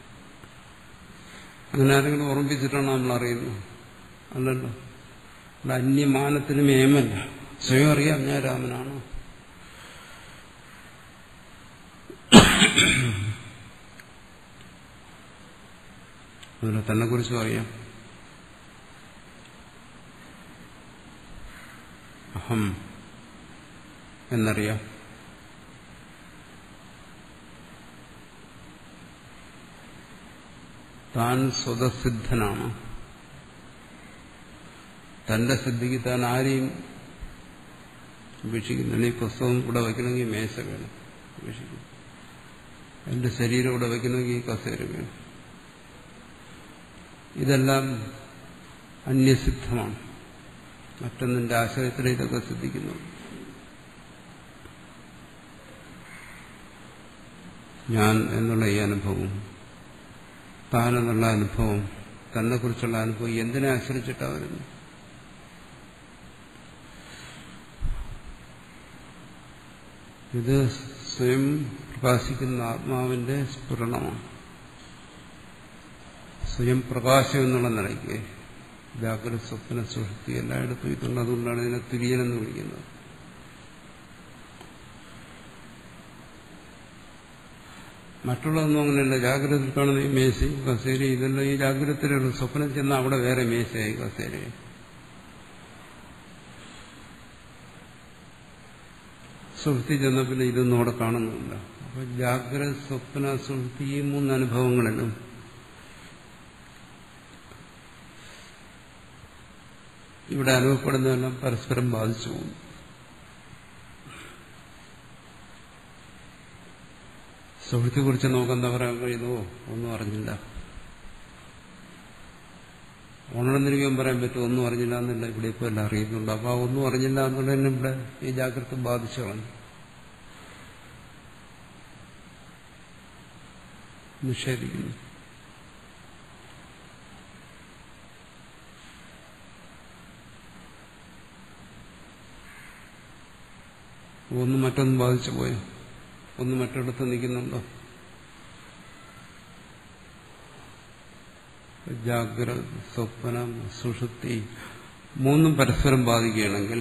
അങ്ങനെ ആരെങ്കിലും ഓർമ്മിപ്പിച്ചിട്ടാണ് നമ്മൾ അറിയുന്നത് അല്ലല്ലോ അവിടെ അന്യമാനത്തിന് മേമല്ല സ്വയം അറിയാം ഞാൻ രാമനാണ് അതുപോലെ തന്നെ കുറിച്ചും അറിയാം അഹം എന്നറിയാം താൻ സ്വതസിദ്ധനാണ് തന്റെ സിദ്ധിക്ക് താൻ ആരെയും ഉപേക്ഷിക്കുന്നില്ല ഈ പുസ്തകം ഇവിടെ വയ്ക്കണമെങ്കിൽ മേശ വേണം ഉപേക്ഷിക്കും എന്റെ ശരീരം ഇവിടെ വയ്ക്കണമെങ്കിൽ കസേര വേണം ഇതെല്ലാം അന്യസിദ്ധമാണ് മറ്റൊന്നിന്റെ ആശ്രയത്തിൽ ഇതൊക്കെ സിദ്ധിക്കുന്നു ഞാൻ എന്നുള്ള ഈ അനുഭവം താൻ എന്നുള്ള അനുഭവം തന്നെ കുറിച്ചുള്ള അനുഭവം എന്തിനെ ആശ്രയിച്ചിട്ടാണ് വരുന്നത് ഇത് സ്വയം പ്രകാശിക്കുന്ന ആത്മാവിന്റെ സ്ഫുരണമാണ് സ്വയം പ്രകാശം എന്നുള്ള നിലയ്ക്ക് ജാഗ്രത സ്വപ്ന സുഷുപ്തി എല്ലായിടത്തും ഇതുണ്ട് അതുകൊണ്ടാണ് ഇതിനെ തുര്യനെന്ന് വിളിക്കുന്നത് മറ്റുള്ളതൊന്നും അങ്ങനെയല്ല ജാഗ്രതയിൽ കാണുന്ന ഈ മേശയും കസേരയും ഇതെല്ലാം ഈ ജാഗ്രതയിലുള്ള സ്വപ്നം ചെന്നാൽ അവിടെ വേറെ മേശയായി കസേരയായി സുഹൃത്തി ചെന്ന പിന്നെ ഇതൊന്നും അവിടെ കാണുന്നുമില്ല അപ്പൊ ജാഗ്രത സ്വപ്ന സുഹൃത്തി ഈ മൂന്ന് അനുഭവങ്ങളിലും ഇവിടെ അനുഭവപ്പെടുന്നതെല്ലാം പരസ്പരം ബാധിച്ചു പോകുന്നു സുഹൃത്തെക്കുറിച്ച് നമുക്കെന്താ പറയാൻ കഴിയുമോ ഒന്നും അറിഞ്ഞില്ല ഉണർന്നിരിക്കാൻ പറയാൻ പറ്റും ഒന്നും അറിഞ്ഞില്ല എന്നില്ല ഇവിടെ ഇപ്പോൾ എല്ലാം അറിയുന്നുണ്ട് അപ്പോൾ ആ ഒന്നും അറിഞ്ഞില്ല എന്നുള്ളതിന് ഇവിടെ ഈ ജാഗ്രത ബാധിച്ചു കളഞ്ഞു നിഷേധിക്കുന്നു ഒന്ന് മറ്റൊന്ന് ബാധിച്ചു പോയോ ഒന്ന് മറ്റൊരിടത്ത് നിൽക്കുന്നുണ്ടോ ജാഗ്രത സ്വപ്നം സുഷുപ്തി മൂന്നും പരസ്പരം ബാധിക്കുകയാണെങ്കിൽ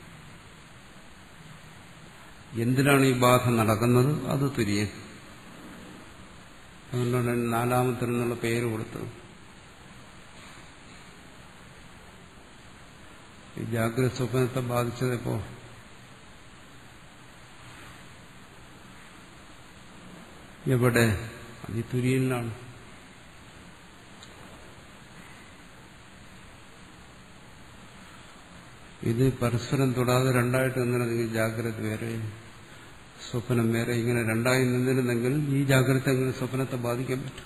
എന്തിനാണ് ഈ ബാധ നടക്കുന്നത് അത് തുര്യൻ അതുകൊണ്ടാണ് നാലാമത്തിനെന്നുള്ള പേര് കൊടുത്തത് ഈ ജാഗ്രത സ്വപ്നത്തെ ബാധിച്ചതെപ്പോ എവിടെ അത് ഈ തുര്യനിലാണ് ഇത് പരസ്പരം തൊടാതെ രണ്ടായിട്ട് നിന്നിരുന്നെങ്കിൽ ജാഗ്രത വേറെ സ്വപ്നം വേറെ ഇങ്ങനെ രണ്ടായി നിന്നിരുന്നെങ്കിൽ ഈ ജാഗ്രത എങ്ങനെ സ്വപ്നത്തെ ബാധിക്കാൻ പറ്റും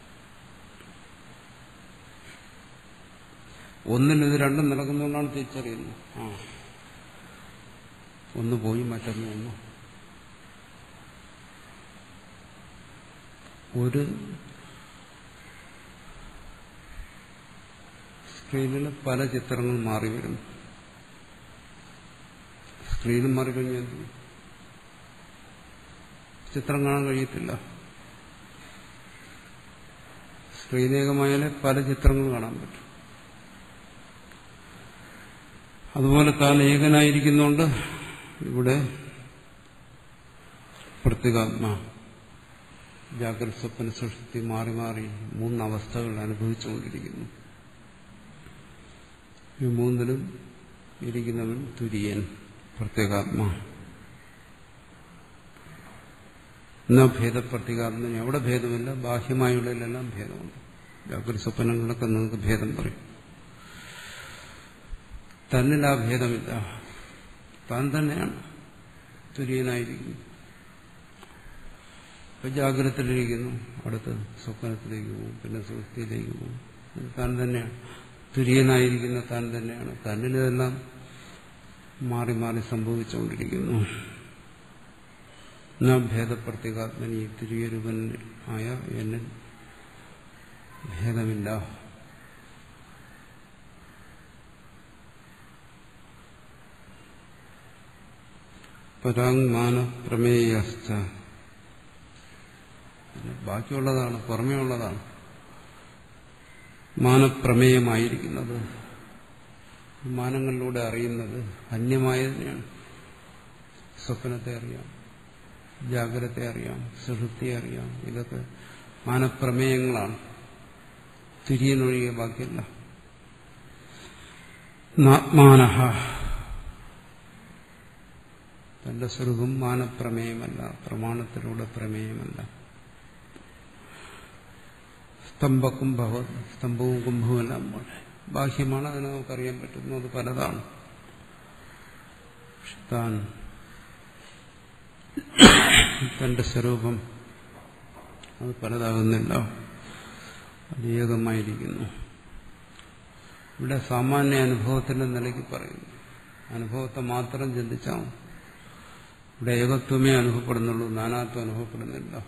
ഒന്നിൽ ഇത് രണ്ടും നടക്കുന്നതുകൊണ്ടാണ് തിരിച്ചറിയുന്നത് ആ ഒന്ന് പോയി മറ്റൊന്ന് വന്നു ഒരു സ്ക്രീനിൽ പല ചിത്രങ്ങൾ മാറി വരുന്നു സ്ക്രീനും മാറിക്കഴിഞ്ഞാൽ ചിത്രം കാണാൻ കഴിയത്തില്ല സ്ക്രീനേകമായാലേ പല ചിത്രങ്ങൾ കാണാൻ പറ്റും അതുപോലെ താൻ ഏകനായിരിക്കുന്നുണ്ട് ഇവിടെ പ്രത്യേകാത്മ ജാഗ്രത സ്വപ്ന സൃഷ്ടി മാറി മാറി മൂന്നവസ്ഥകൾ അനുഭവിച്ചുകൊണ്ടിരിക്കുന്നു ഈ മൂന്നിലും ഇരിക്കുന്നവൻ തുര്യൻ പ്രത്യേകാത്മ എന്നാ ഭേദപ്രത്യേകാത്മന് എവിടെ ഭേദമില്ല ബാഹ്യമായുള്ളതിലെല്ലാം ഭേദമുണ്ട് ജാഗ്രത സ്വപ്നങ്ങളൊക്കെ നിങ്ങൾക്ക് ഭേദം പറയും തന്നിൽ ആ ഭേദമില്ല താൻ തന്നെയാണ് തുര്യനായിരിക്കുന്നു ഇപ്പൊ ജാഗ്രതത്തിലിരിക്കുന്നു അടുത്ത് സ്വപ്നത്തിലേക്ക് പോകും പിന്നെ സുഹൃത്തിയിലേക്ക് പോകും ഇത് താൻ തന്നെയാണ് തുര്യനായിരിക്കുന്ന താൻ തന്നെയാണ് തന്നിലിതെല്ലാം മാറി മാറി സംഭവിച്ചുകൊണ്ടിരിക്കുന്നു എന്നാ ഭേദപ്രത്യേകാത്മനി തിരിയരൂപൻ ആയ എന്നിൽ ഭേദമില്ല പരാങ്മാന പ്രമേയസ്ഥ ബാക്കിയുള്ളതാണ് പുറമേ ഉള്ളതാണ് മാനപ്രമേയമായിരിക്കുന്നത് മാനങ്ങളിലൂടെ അറിയുന്നത് അന്യമായതിനെയാണ് സ്വപ്നത്തെ അറിയാം ജാഗ്രതത്തെ അറിയാം സുഹൃത്തിയെ അറിയാം ഇതൊക്കെ മാനപ്രമേയങ്ങളാണ് തിരിയനൊഴികെ ബാക്കിയല്ല നാത്മാനഹ തന്റെ സ്വരൂപം മാനപ്രമേയമല്ല പ്രമാണത്തിലൂടെ പ്രമേയമല്ല സ്തംഭകുംഭവ സ്തംഭവും കുംഭവും എല്ലാം പോലെ ബാഹ്യമാണ് അതിനെ നമുക്കറിയാൻ പറ്റുന്നത് പലതാണ് താൻ തന്റെ സ്വരൂപം അത് പലതാകുന്നില്ല അത് ഏകമായിരിക്കുന്നു ഇവിടെ സാമാന്യ അനുഭവത്തിന്റെ നിലയ്ക്ക് പറയുന്നു അനുഭവത്തെ മാത്രം ചിന്തിച്ചാൽ ഇവിടെ ഏകത്വമേ അനുഭവപ്പെടുന്നുള്ളൂ നാനാത്വം അനുഭവപ്പെടുന്നില്ല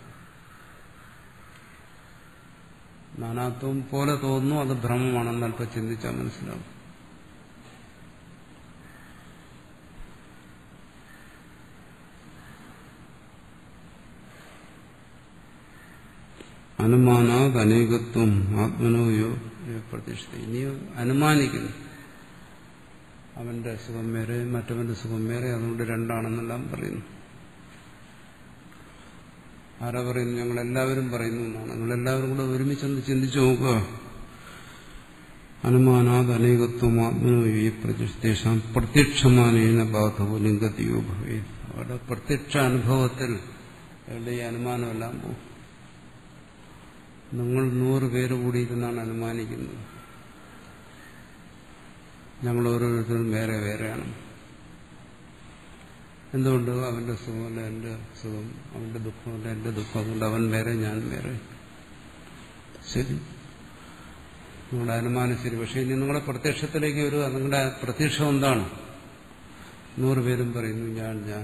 നാനാത്വം പോലെ തോന്നുന്നു അത് ഭ്രമമാണെന്ന് അല്പം ചിന്തിച്ചാൽ മനസ്സിലാവും അനുമാനാത് അനേകത്വം ആത്മനോയോ പ്രതീക്ഷിത ഇനി അനുമാനിക്കുന്നു അവന്റെ സുഖം വേറെ മറ്റവന്റെ സുഖം വേറെ അതുകൊണ്ട് രണ്ടാണെന്നെല്ലാം പറയുന്നു ആരാ പറയുന്നു ഞങ്ങളെല്ലാവരും പറയുന്നു എന്നാണ് നിങ്ങളെല്ലാവരും കൂടെ ഒരുമിച്ചൊന്ന് ചിന്തിച്ചു നോക്കുക അനുമാനാത് അനേകത്വം ആത്മനോ ഈ പ്രതിഷ്ഠേഷാം പ്രത്യക്ഷമാനേന ബാധവോ ലിംഗത്തിയോ ഭവേ അവിടെ പ്രത്യക്ഷ അനുഭവത്തിൽ അവരുടെ ഈ അനുമാനമെല്ലാം പോകും നിങ്ങൾ നൂറ് പേര് കൂടിയിരുന്നാണ് അനുമാനിക്കുന്നത് ഞങ്ങൾ ഓരോരുത്തരും വേറെ വേറെയാണ് എന്തുകൊണ്ട് അവന്റെ സുഖമല്ല എന്റെ സുഖം അവന്റെ ദുഃഖമല്ല എന്റെ ദുഃഖം അതുകൊണ്ട് അവൻ വേറെ ഞാൻ വേറെ ശരി നിങ്ങളുടെ അനുമാനം ശരി പക്ഷെ ഇനി നിങ്ങളുടെ പ്രത്യക്ഷത്തിലേക്ക് വരിക നിങ്ങളുടെ പ്രത്യക്ഷം എന്താണ് നൂറ് പേരും പറയുന്നു ഞാൻ ഞാൻ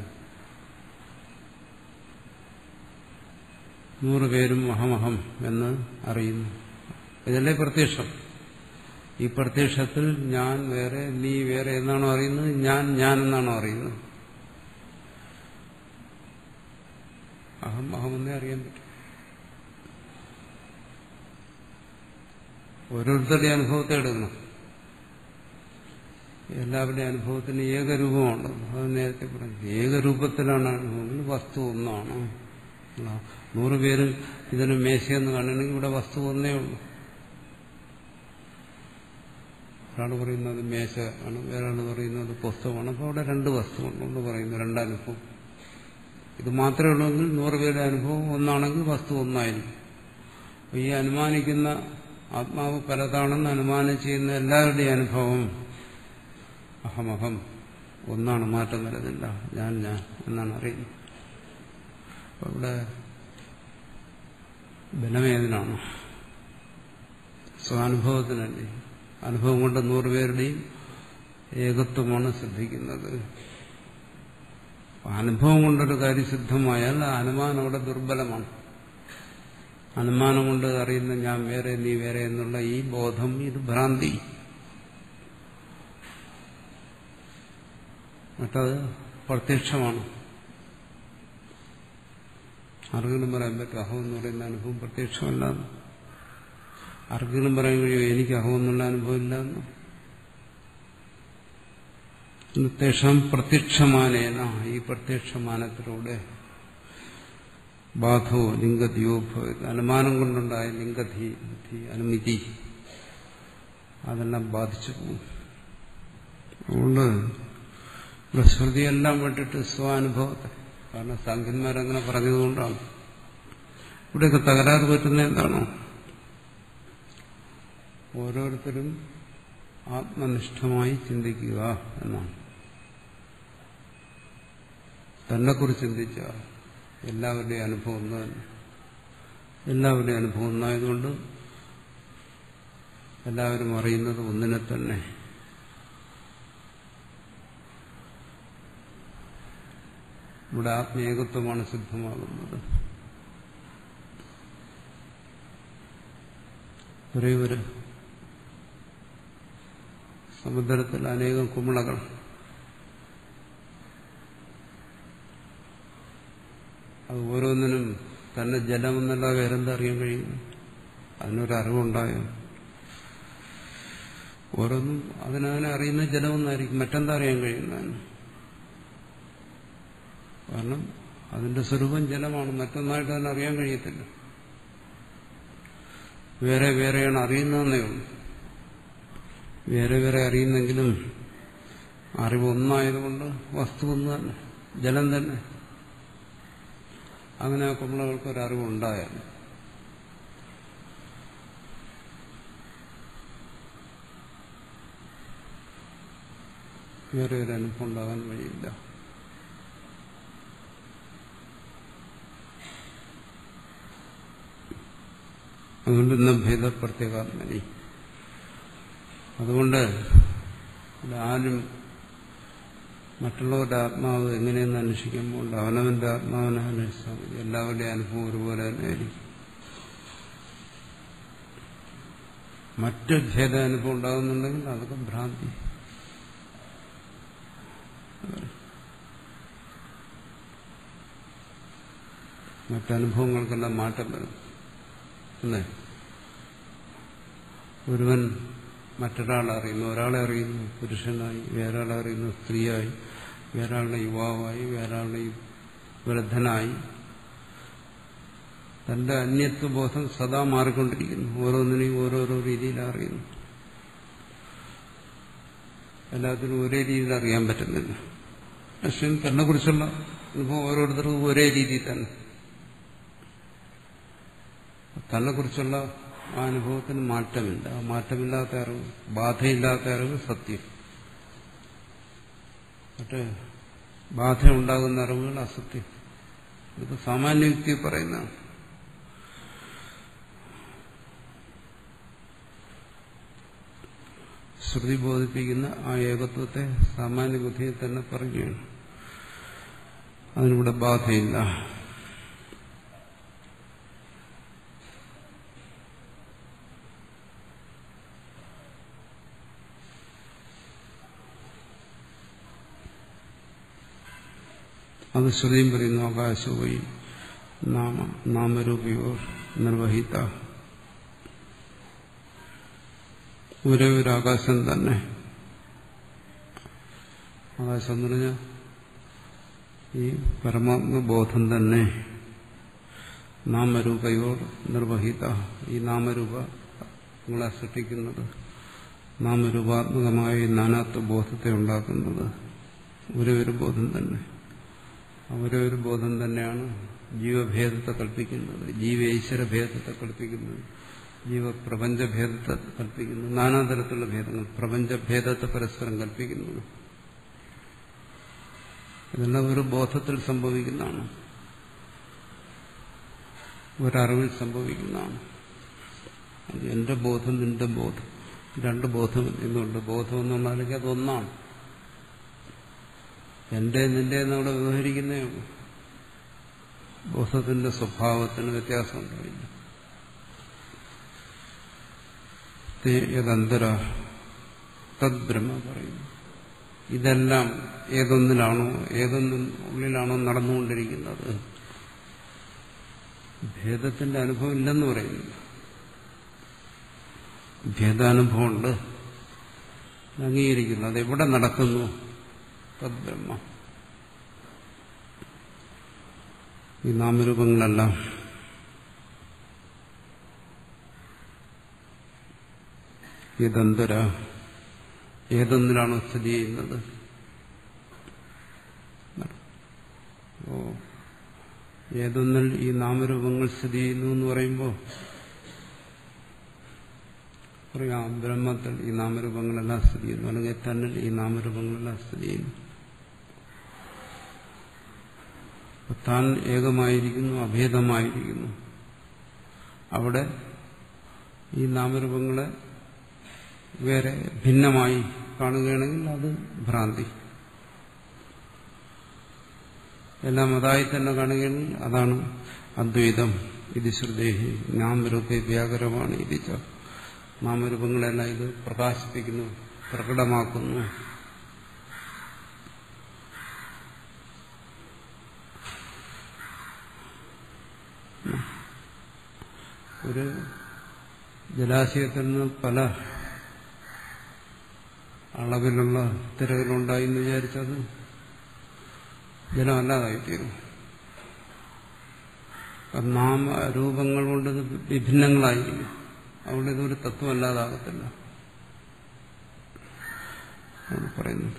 നൂറ് പേരും അഹമഹം എന്ന് അറിയുന്നു ഇതല്ലേ പ്രത്യക്ഷം ഈ പ്രത്യക്ഷത്തിൽ ഞാൻ വേറെ നീ വേറെ എന്നാണോ അറിയുന്നത് ഞാൻ ഞാൻ എന്നാണോ അറിയുന്നത് അഹം അഹമെന്നേ അറിയാൻ പറ്റും ഓരോരുത്തരുടെ അനുഭവത്തെ എടുക്കണം എല്ലാവരുടെയും അനുഭവത്തിന് ഏകരൂപമുണ്ട് അത് നേരത്തെ പറഞ്ഞു ഏകരൂപത്തിലാണ് അനുഭവം വസ്തു ഒന്നാണ് നൂറ് പേര് ഇതിന് മേശയെന്ന് കാണണമെങ്കിൽ ഇവിടെ വസ്തു ഒന്നേ ഉള്ളൂ ഒരാൾ പറയുന്നത് മേശ ആണ് വേറൊരാൾ പറയുന്നത് പുസ്തകമാണ് അപ്പോൾ അവിടെ രണ്ട് വസ്തുവുണ്ട് എന്ന് പറയുന്നു രണ്ടനുഭവം ഇത് മാത്രമേ ഉള്ളൂവെങ്കിൽ നൂറ് പേരുടെ അനുഭവം ഒന്നാണെങ്കിൽ വസ്തു ഒന്നായിരിക്കും അപ്പോൾ ഈ അനുമാനിക്കുന്ന ആത്മാവ് പലതാണെന്ന് അനുമാനം ചെയ്യുന്ന എല്ലാവരുടെയും അനുഭവം അഹമഹം ഒന്നാണ് മാറ്റം വരുന്നില്ല ഞാൻ ഞാൻ എന്നാണ് അറിയുന്നത് അപ്പോൾ ഇവിടെ ബലമേതിനാണ് സ്വാനുഭവത്തിനല്ലേ അനുഭവം കൊണ്ട് നൂറുപേരുടെയും ഏകത്വമാണ് ശ്രദ്ധിക്കുന്നത് അനുഭവം കൊണ്ടൊരു കാര്യം സിദ്ധമായാൽ ആ അനുമാനം അവിടെ ദുർബലമാണ് അനുമാനം കൊണ്ട് അറിയുന്ന ഞാൻ വേറെ നീ വേറെ എന്നുള്ള ഈ ബോധം ഇത് ഭ്രാന്തി മറ്റത് പ്രത്യക്ഷമാണ് ആർക്കെങ്കിലും പറയാൻ പറ്റും അഹം എന്ന് പറയുന്ന അനുഭവം പ്രത്യക്ഷമല്ല ആർക്കെങ്കിലും പറയാൻ കഴിയുമോ എനിക്ക് അഹം എന്നുള്ള അനുഭവം ഇല്ലെന്ന് തേഷം പ്രത്യക്ഷമാനേന ഈ പ്രത്യക്ഷമാനത്തിലൂടെ ബാധോ ലിംഗതിയോ അനുമാനം കൊണ്ടുണ്ടായ ലിംഗധി അനുമതി അതെല്ലാം ബാധിച്ചു പോകും അതുകൊണ്ട് ഇവിടെ ശ്രുതിയെല്ലാം വിട്ടിട്ട് സ്വാനുഭവത്തെ കാരണം സാഖ്യന്മാരങ്ങനെ പറഞ്ഞതുകൊണ്ടാണ് ഇവിടെയൊക്കെ തകരാറ് പറ്റുന്ന എന്താണോ ഓരോരുത്തരും ആത്മനിഷ്ഠമായി ചിന്തിക്കുക എന്നാണ് തന്നെക്കുറിച്ച് ചിന്തിച്ച എല്ലാവരുടെയും അനുഭവം ഒന്ന് തന്നെ എല്ലാവരുടെയും അനുഭവം ഒന്നായതുകൊണ്ട് എല്ലാവരും അറിയുന്നത് ഒന്നിനെ തന്നെ ഇവിടെ ആത്മീയകത്വമാണ് സിദ്ധമാകുന്നത് ഒരേ ഒരു സമുദ്രത്തിൽ അനേകം കുമിളകൾ അത് ഓരോന്നിനും തന്നെ ജലമെന്നല്ല വേറെന്താ അറിയാൻ കഴിയുന്നു അതിനൊരറിവുണ്ടായോ ഓരോന്നും അതിനതിനെ അറിയുന്ന ജലമെന്നായിരിക്കും മറ്റെന്താ അറിയാൻ കഴിയുന്നതിന് കാരണം അതിന്റെ സ്വരൂപം ജലമാണ് മറ്റൊന്നായിട്ട് അതിനെ അറിയാൻ കഴിയത്തില്ല വേറെ വേറെയാണ് അറിയുന്നതെന്നേ ഉള്ളൂ വേറെ വേറെ അറിയുന്നെങ്കിലും അറിവ് ഒന്നായതുകൊണ്ട് വസ്തു ഒന്ന് തന്നെ ജലം തന്നെ അങ്ങനെ ആ കുമ്പളകൾക്ക് ഒരറിവുണ്ടായാൽ വേറെ ഒരു അനുഭവം ഉണ്ടാകാൻ വഴിയില്ല അതുകൊണ്ട് ഇന്ന് ഭേദപ്രത്യേകാത്മനി അതുകൊണ്ട് ഇവിടെ ആരും മറ്റുള്ളവരുടെ ആത്മാവ് എങ്ങനെയെന്ന് അന്വേഷിക്കുമ്പോൾ അവനവന്റെ ആത്മാവിനെ അന്വേഷിച്ചാൽ മതി എല്ലാവരുടെയും അനുഭവം ഒരുപോലെ തന്നെ ആയിരിക്കും മറ്റ് ഭേദാനുഭവം ഉണ്ടാകുന്നുണ്ടെങ്കിൽ അതൊക്കെ ഭ്രാന്തി മറ്റനുഭവങ്ങൾക്കെല്ലാം മാറ്റം വരും അല്ലേ ഒരുവൻ മറ്റൊരാളെ അറിയുന്നു ഒരാളെ അറിയുന്നു പുരുഷനായി വേറൊരാളെ അറിയുന്നു സ്ത്രീയായി വേറൊരാളുടെ യുവാവായി വേറൊരാളുടെ വൃദ്ധനായി തന്റെ അന്യത്വബോധം സദാ മാറിക്കൊണ്ടിരിക്കുന്നു ഓരോന്നിനെയും ഓരോരോ രീതിയിൽ അറിയുന്നു എല്ലാത്തിനും ഒരേ രീതിയിൽ അറിയാൻ പറ്റുന്നില്ല പക്ഷെ തന്നെ കുറിച്ചുള്ള അനുഭവം ഓരോരുത്തർക്കും ഒരേ രീതിയിൽ തന്നെ തന്നെ കുറിച്ചുള്ള ആ അനുഭവത്തിന് മാറ്റമില്ല ആ മാറ്റമില്ലാത്ത അറിവ് ബാധയില്ലാത്ത അറിവ് സത്യം മറ്റേ ബാധ ഉണ്ടാകുന്ന അറിവുകൾ അസത്യം ഇത് സാമാന്യ യുക്തി പറയുന്നതാണ് ശ്രുതി ബോധിപ്പിക്കുന്ന ആ ഏകത്വത്തെ സാമാന്യ ബുദ്ധിയിൽ തന്നെ പറയുകയാണ് അതിനിവിടെ ബാധയില്ല അത് ശ്രുതിയും പറയുന്നു ആകാശോയി നാമ നാമരൂപിയോ നിർവഹിത ഒരേ ഒരു ആകാശം തന്നെ ആകാശം എന്ന് പറഞ്ഞാൽ ഈ പരമാത്മബോധം തന്നെ നാമരൂപയോ നിർവഹിത ഈ നാമരൂപ നിങ്ങളെ സൃഷ്ടിക്കുന്നത് നാമരൂപാത്മകമായ ഈ നാനാത്വ ബോധത്തെ ഉണ്ടാക്കുന്നത് ഒരേ ഒരു ബോധം തന്നെ ഒരേ ഒരു ബോധം തന്നെയാണ് ജീവഭേദത്തെ കൽപ്പിക്കുന്നത് ജീവേശ്വര ഭേദത്തെ കൽപ്പിക്കുന്നത് ജീവപ്രപഞ്ചഭേദത്തെ കൽപ്പിക്കുന്നു നാനാതരത്തിലുള്ള ഭേദങ്ങൾ പ്രപഞ്ചഭേദത്തെ പരസ്പരം കൽപ്പിക്കുന്നു ഇതെല്ലാം ഒരു ബോധത്തിൽ സംഭവിക്കുന്നതാണ് ഒരറിവിൽ സംഭവിക്കുന്നതാണ് അത് എന്റെ ബോധം നിന്റെ ബോധം രണ്ട് ബോധം എന്നുണ്ട് ബോധം എന്നുള്ളതിലേക്ക് അതൊന്നാണ് എന്റെ നിന്റെ എന്നവിടെ വ്യവഹരിക്കുന്നേ ഉള്ളൂ ബോധത്തിന്റെ സ്വഭാവത്തിന് വ്യത്യാസം ഉണ്ടാവില്ല യദന്തര തദ്ബ്രഹ്മ പറയുന്നു ഇതെല്ലാം ഏതൊന്നിലാണോ ഏതൊന്നുള്ളിലാണോ നടന്നുകൊണ്ടിരിക്കുന്നത് ഭേദത്തിന്റെ അനുഭവം ഇല്ലെന്ന് പറയുന്നു ഭേദാനുഭവമുണ്ട് അംഗീകരിക്കുന്നു അതെവിടെ നടക്കുന്നു തദ്ബ്രഹ്മ ഈ നാമരൂപങ്ങളെല്ലാം ഇതെന്തര ഏതൊന്നിലാണോ സ്ഥിതി ചെയ്യുന്നത് ഓ ഏതൊന്നിൽ ഈ നാമരൂപങ്ങൾ സ്ഥിതി ചെയ്യുന്നു എന്ന് പറയുമ്പോൾ പറയാം ബ്രഹ്മത്തിൽ ഈ നാമരൂപങ്ങളെല്ലാം സ്ഥിതി ചെയ്യുന്നു അല്ലെങ്കിൽ തന്നിൽ ഈ നാമരൂപങ്ങളെല്ലാം സ്ഥിതി ചെയ്യുന്നു താൻ ഏകമായിരിക്കുന്നു അഭേദമായിരിക്കുന്നു അവിടെ ഈ നാമരൂപങ്ങളെ വേറെ ഭിന്നമായി കാണുകയാണെങ്കിൽ അത് ഭ്രാന്തി എല്ലാം അതായി തന്നെ കാണുകയാണെങ്കിൽ അതാണ് അദ്വൈതം ഇത് ശ്രുദേഹി നാമരൂപേ വ്യാകരമാണ് ഇതിച്ച നാമരൂപങ്ങളെല്ലാം ഇത് പ്രകാശിപ്പിക്കുന്നു പ്രകടമാക്കുന്നു ഒരു ജലാശയത്തിൽ നിന്ന് പല അളവിലുള്ള തിരകളുണ്ടായി എന്ന് വിചാരിച്ചത് ജലമല്ലാതായിത്തീരും നാമരൂപങ്ങൾ കൊണ്ട് ഇത് വിഭിന്നങ്ങളായിരിക്കും അവിടെ ഇതൊരു തത്വമല്ലാതാകത്തില്ല അവിടെ പറയുന്നുണ്ട്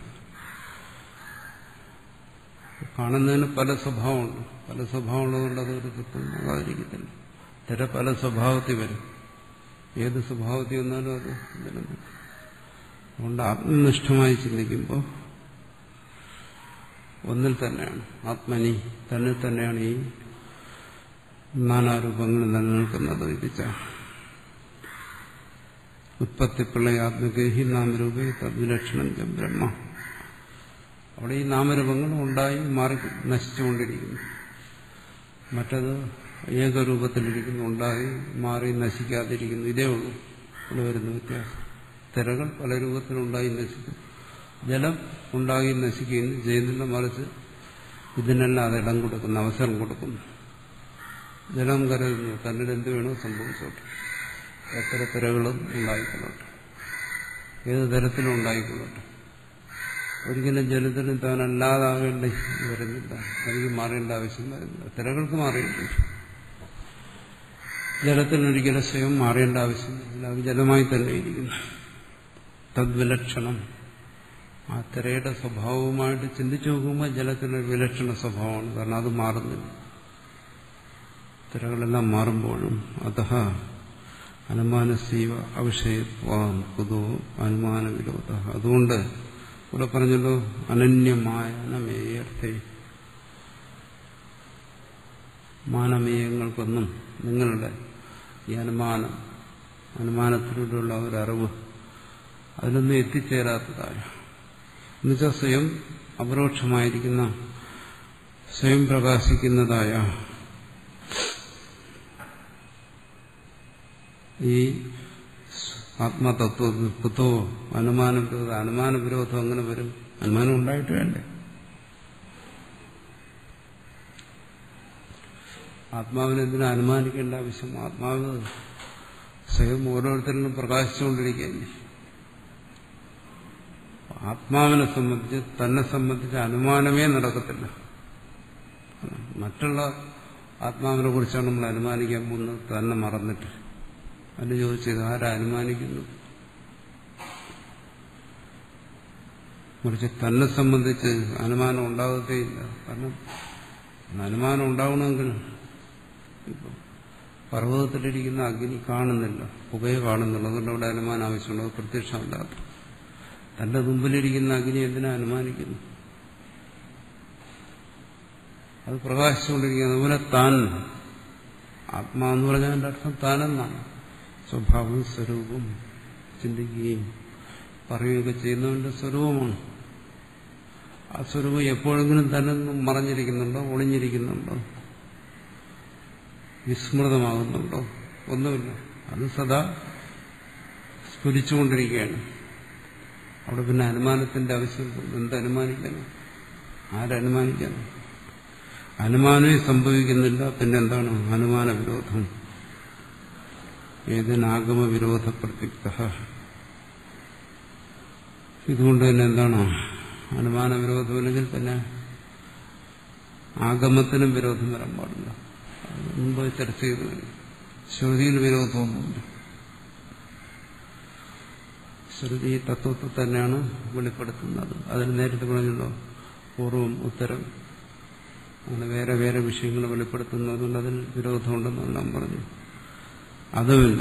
കാണുന്നതിന് പല സ്വഭാവമുണ്ട് പല സ്വഭാവമുള്ളതുകൊണ്ട് അതൊരു തത്വമാകാതിരിക്കത്തില്ല തിര പല സ്വഭാവത്തിൽ വരും ഏത് സ്വഭാവത്തിൽ വന്നാലും അത് നിലനിൽക്കും അതുകൊണ്ട് ആത്മനിഷ്ഠമായി ചിന്തിക്കുമ്പോൾ ഒന്നിൽ തന്നെയാണ് ആത്മനി തന്നിൽ തന്നെയാണ് ഈ നാനാരൂപങ്ങൾ നിലനിൽക്കുന്നത് വിധിച്ച ഉത്പത്തിപ്പിള്ളയാത്മകേഹി നാമരൂപേ തദ്വിലക്ഷണം ബ്രഹ്മ അവിടെ ഈ നാമരൂപങ്ങൾ ഉണ്ടായി മാറി നശിച്ചുകൊണ്ടിരിക്കുന്നു മറ്റത് ഏകരൂപത്തിലിരിക്കുന്നു ഉണ്ടായി മാറി നശിക്കാതിരിക്കുന്നു ഇതേ ഉള്ളൂ ഇവിടെ വരുന്ന വ്യത്യാസം തിരകൾ പല രൂപത്തിലുണ്ടായി നശിക്കും ജലം ഉണ്ടായി നശിക്കുകയും ചെയ്യുന്നില്ല മറിച്ച് ഇതിനെല്ലാം അത് ഇടം കൊടുക്കുന്നു അവസരം കൊടുക്കുന്നു ജലം കരുതുന്നു തന്നിൽ എന്ത് വേണോ സംഭവിച്ചോട്ടെ എത്ര തിരകളും ഉണ്ടായിക്കൊള്ളട്ടെ ഏത് തരത്തിലും ഉണ്ടായിക്കൊള്ളട്ടെ ഒരിക്കലും ജലത്തിന് താൻ അല്ലാതാകേണ്ടി വരുന്നില്ല എനിക്ക് മാറേണ്ട ആവശ്യം വരുന്നില്ല തിരകൾക്ക് മാറിയിട്ടില്ല ജലത്തിനൊരിക്കലും സ്വയം മാറേണ്ട ആവശ്യമില്ല അത് ജലമായി തന്നെ ഇരിക്കുന്നു തദ്വിലക്ഷണം ആ തിരയുടെ സ്വഭാവവുമായിട്ട് ചിന്തിച്ചു നോക്കുമ്പോൾ ജലത്തിനൊരു വിലക്ഷണ സ്വഭാവമാണ് കാരണം അത് മാറുന്നില്ല തിരകളെല്ലാം മാറുമ്പോഴും അത അനുമാനസീവ അവിഷയത്വാം കുതോ അനുമാന വിരോധ അതുകൊണ്ട് ഇവിടെ പറഞ്ഞല്ലോ അനന്യമായനമേയർത്ഥേ മാനമേയങ്ങൾക്കൊന്നും നിങ്ങളുടെ ഈ അനുമാനം അനുമാനത്തിലൂടെയുള്ള ഒരറിവ് അതിലൊന്നും എത്തിച്ചേരാത്തതായ എന്നുവെച്ചാൽ സ്വയം അപരോക്ഷമായിരിക്കുന്ന സ്വയം പ്രകാശിക്കുന്നതായ ഈ ആത്മതത്വത്തോ അനുമാന വിരോധം അനുമാന വിരോധം അങ്ങനെ വരും അനുമാനം ഉണ്ടായിട്ട് വേണ്ടേ ആത്മാവിനെ എന്തിനാ അനുമാനിക്കേണ്ട ആവശ്യം ആത്മാവ് സ്വയം ഓരോരുത്തരിലും പ്രകാശിച്ചുകൊണ്ടിരിക്കുകയല്ലേ ആത്മാവിനെ സംബന്ധിച്ച് തന്നെ സംബന്ധിച്ച് അനുമാനമേ നടക്കത്തില്ല മറ്റുള്ള ആത്മാവിനെ കുറിച്ചാണ് നമ്മൾ അനുമാനിക്കാൻ പോകുന്നത് തന്നെ മറന്നിട്ട് അത് ചോദിച്ചത് ആരാ അനുമാനിക്കുന്നു മറിച്ച് തന്നെ സംബന്ധിച്ച് അനുമാനം ഉണ്ടാകത്തേയില്ല കാരണം അനുമാനം ഉണ്ടാവണമെങ്കിൽ ഇപ്പം പർവ്വതത്തിലിരിക്കുന്ന അഗ്നി കാണുന്നില്ല പുകയെ കാണുന്നില്ല അതുകൊണ്ട് അവിടെ അനുമാനം ആവശ്യമുണ്ട് അത് പ്രത്യക്ഷമല്ലാത്ത തന്റെ മുമ്പിലിരിക്കുന്ന അഗ്നി എന്തിനാ അനുമാനിക്കുന്നു അത് പ്രകാശിച്ചുകൊണ്ടിരിക്കുന്നത് അതുപോലെ താൻ ആത്മാ എന്ന് പറഞ്ഞാൽ അതിന്റെ അർത്ഥം താനെന്നാണ് സ്വഭാവം സ്വരൂപം ചിന്തിക്കുകയും പറയുകയൊക്കെ ചെയ്യുന്നവന്റെ സ്വരൂപമാണ് ആ സ്വരൂപം എപ്പോഴെങ്കിലും തന്നെ മറഞ്ഞിരിക്കുന്നുണ്ടോ ഒളിഞ്ഞിരിക്കുന്നുണ്ടോ വിസ്മൃതമാകുന്നുണ്ടോ ഒന്നുമില്ല അത് സദാ സ്ഫുരിച്ചുകൊണ്ടിരിക്കുകയാണ് അവിടെ പിന്നെ അനുമാനത്തിന്റെ ആവശ്യം എന്തനുമാനിക്കണം ആരനുമാനിക്കണം അനുമാനമേ സംഭവിക്കുന്നില്ല പിന്നെന്താണ് അനുമാന വിരോധം ഏതിനാഗമ വിരോധ പ്രത്യുക്ത ഇതുകൊണ്ട് തന്നെ എന്താണ് അനുമാന വിരോധമില്ലെങ്കിൽ പിന്നെ ആഗമത്തിനും വിരോധം വരാൻ പാടില്ല അത് മുമ്പ് ചർച്ച ചെയ്തു ശ്രുതിയിൽ വിരോധമൊന്നുമില്ല ശ്രുതി തത്വത്തെ തന്നെയാണ് വെളിപ്പെടുത്തുന്നത് അതിന് നേരത്തെ പറഞ്ഞല്ലോ പൂർവം ഉത്തരം അങ്ങനെ വേറെ വേറെ വിഷയങ്ങൾ വെളിപ്പെടുത്തുന്നതുകൊണ്ട് അതിൽ വിരോധമുണ്ടെന്നെല്ലാം പറഞ്ഞു അതുമില്ല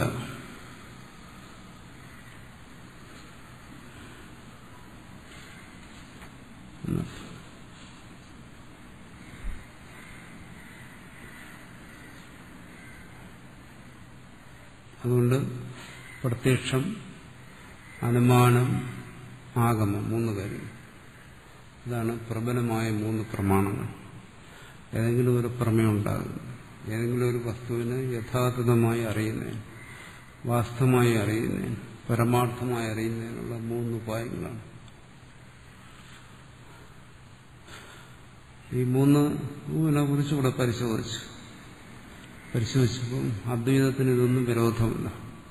അതുകൊണ്ട് പ്രത്യക്ഷം അനുമാനം ആഗമം മൂന്ന് കാര്യം ഇതാണ് പ്രബലമായ മൂന്ന് പ്രമാണങ്ങൾ ഏതെങ്കിലും ഒരു പ്രമേയം ഉണ്ടാകും ഏതെങ്കിലും ഒരു വസ്തുവിനെ യഥാർത്ഥമായി അറിയുന്നതിന് വാസ്തവമായി അറിയുന്നതിന് പരമാർത്ഥമായി അറിയുന്നതിനുള്ള മൂന്ന് ഉപായങ്ങളാണ് ഈ മൂന്ന് ഇതിനെ കുറിച്ച് ഇവിടെ പരിശോധിച്ചു പരിശോധിച്ചപ്പം അദ്വൈതത്തിന് ഇതൊന്നും വിരോധമില്ല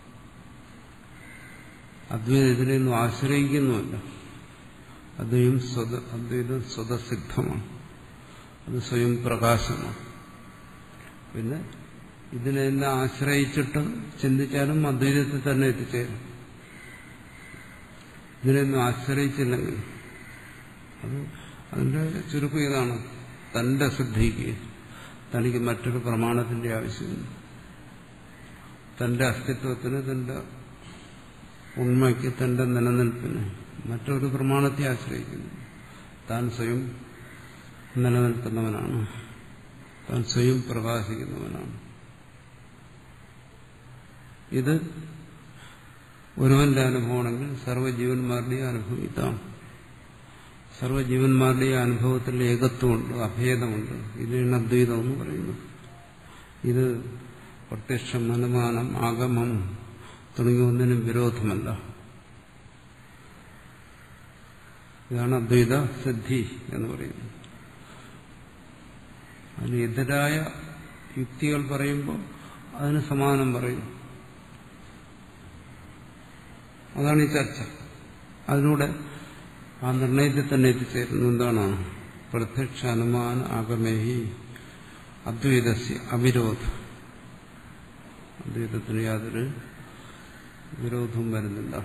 അദ്വൈതം ഇതിനെയൊന്നും ആശ്രയിക്കുന്നുമല്ല അദ്വൈതം സ്വത അദ്വൈതം സ്വതസിദ്ധമാണ് അത് സ്വയം പ്രകാശമാണ് പിന്നെ ഇതിനെല്ലാം ആശ്രയിച്ചിട്ട് ചിന്തിച്ചാലും അദ്വൈതത്തിൽ തന്നെ എത്തിച്ചേരും ഇതിനെയൊന്നും ആശ്രയിച്ചില്ലെങ്കിൽ അത് അതിന്റെ ചുരുക്കം ഇതാണ് തന്റെ സിദ്ധിക്ക് തനിക്ക് മറ്റൊരു പ്രമാണത്തിന്റെ ആവശ്യമില്ല തന്റെ അസ്തിത്വത്തിന് തന്റെ ഉണ്മയ്ക്ക് തന്റെ നിലനിൽപ്പിന് മറ്റൊരു പ്രമാണത്തെ ആശ്രയിക്കുന്നു താൻ സ്വയം നിലനിൽക്കുന്നവനാണ് താൻ സ്വയം പ്രകാശിക്കുന്നവനാണ് ഇത് ഒരുവന്റെ അനുഭവമാണെങ്കിൽ സർവ്വജീവന്മാരുടെയും അനുഭവം ഇതാണ് സർവ്വജീവന്മാരുടെയും അനുഭവത്തിൽ ഏകത്വമുണ്ട് അഭേദമുണ്ട് ഇതിനാണ് അദ്വൈതം എന്ന് പറയുന്നത് ഇത് പ്രത്യക്ഷം അനുമാനം ആഗമം തുടങ്ങിയ ഒന്നിനും വിരോധമല്ല ഇതാണ് അദ്വൈത സിദ്ധി എന്ന് പറയുന്നത് അതിന് എതിരായ യുക്തികൾ പറയുമ്പോൾ അതിന് സമാനം പറയും അതാണ് ഈ ചർച്ച അതിലൂടെ ആ നിർണയത്തിൽ തന്നെ എത്തിച്ചേരുന്നു എന്താണ് പ്രത്യക്ഷ അനുമാന ആഗമേഹി അദ്വൈതസ്യ അവിരോധ അദ്വൈതത്തിന് യാതൊരു വിരോധവും വരുന്നില്ല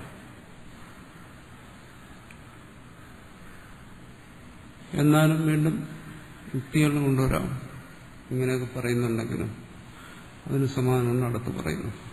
എന്നാലും വീണ്ടും യുക്തികൾ കൊണ്ടുവരാം ഇങ്ങനെയൊക്കെ പറയുന്നുണ്ടെങ്കിലും അതിന് സമാനമാണ് അടുത്ത് പറയുന്നു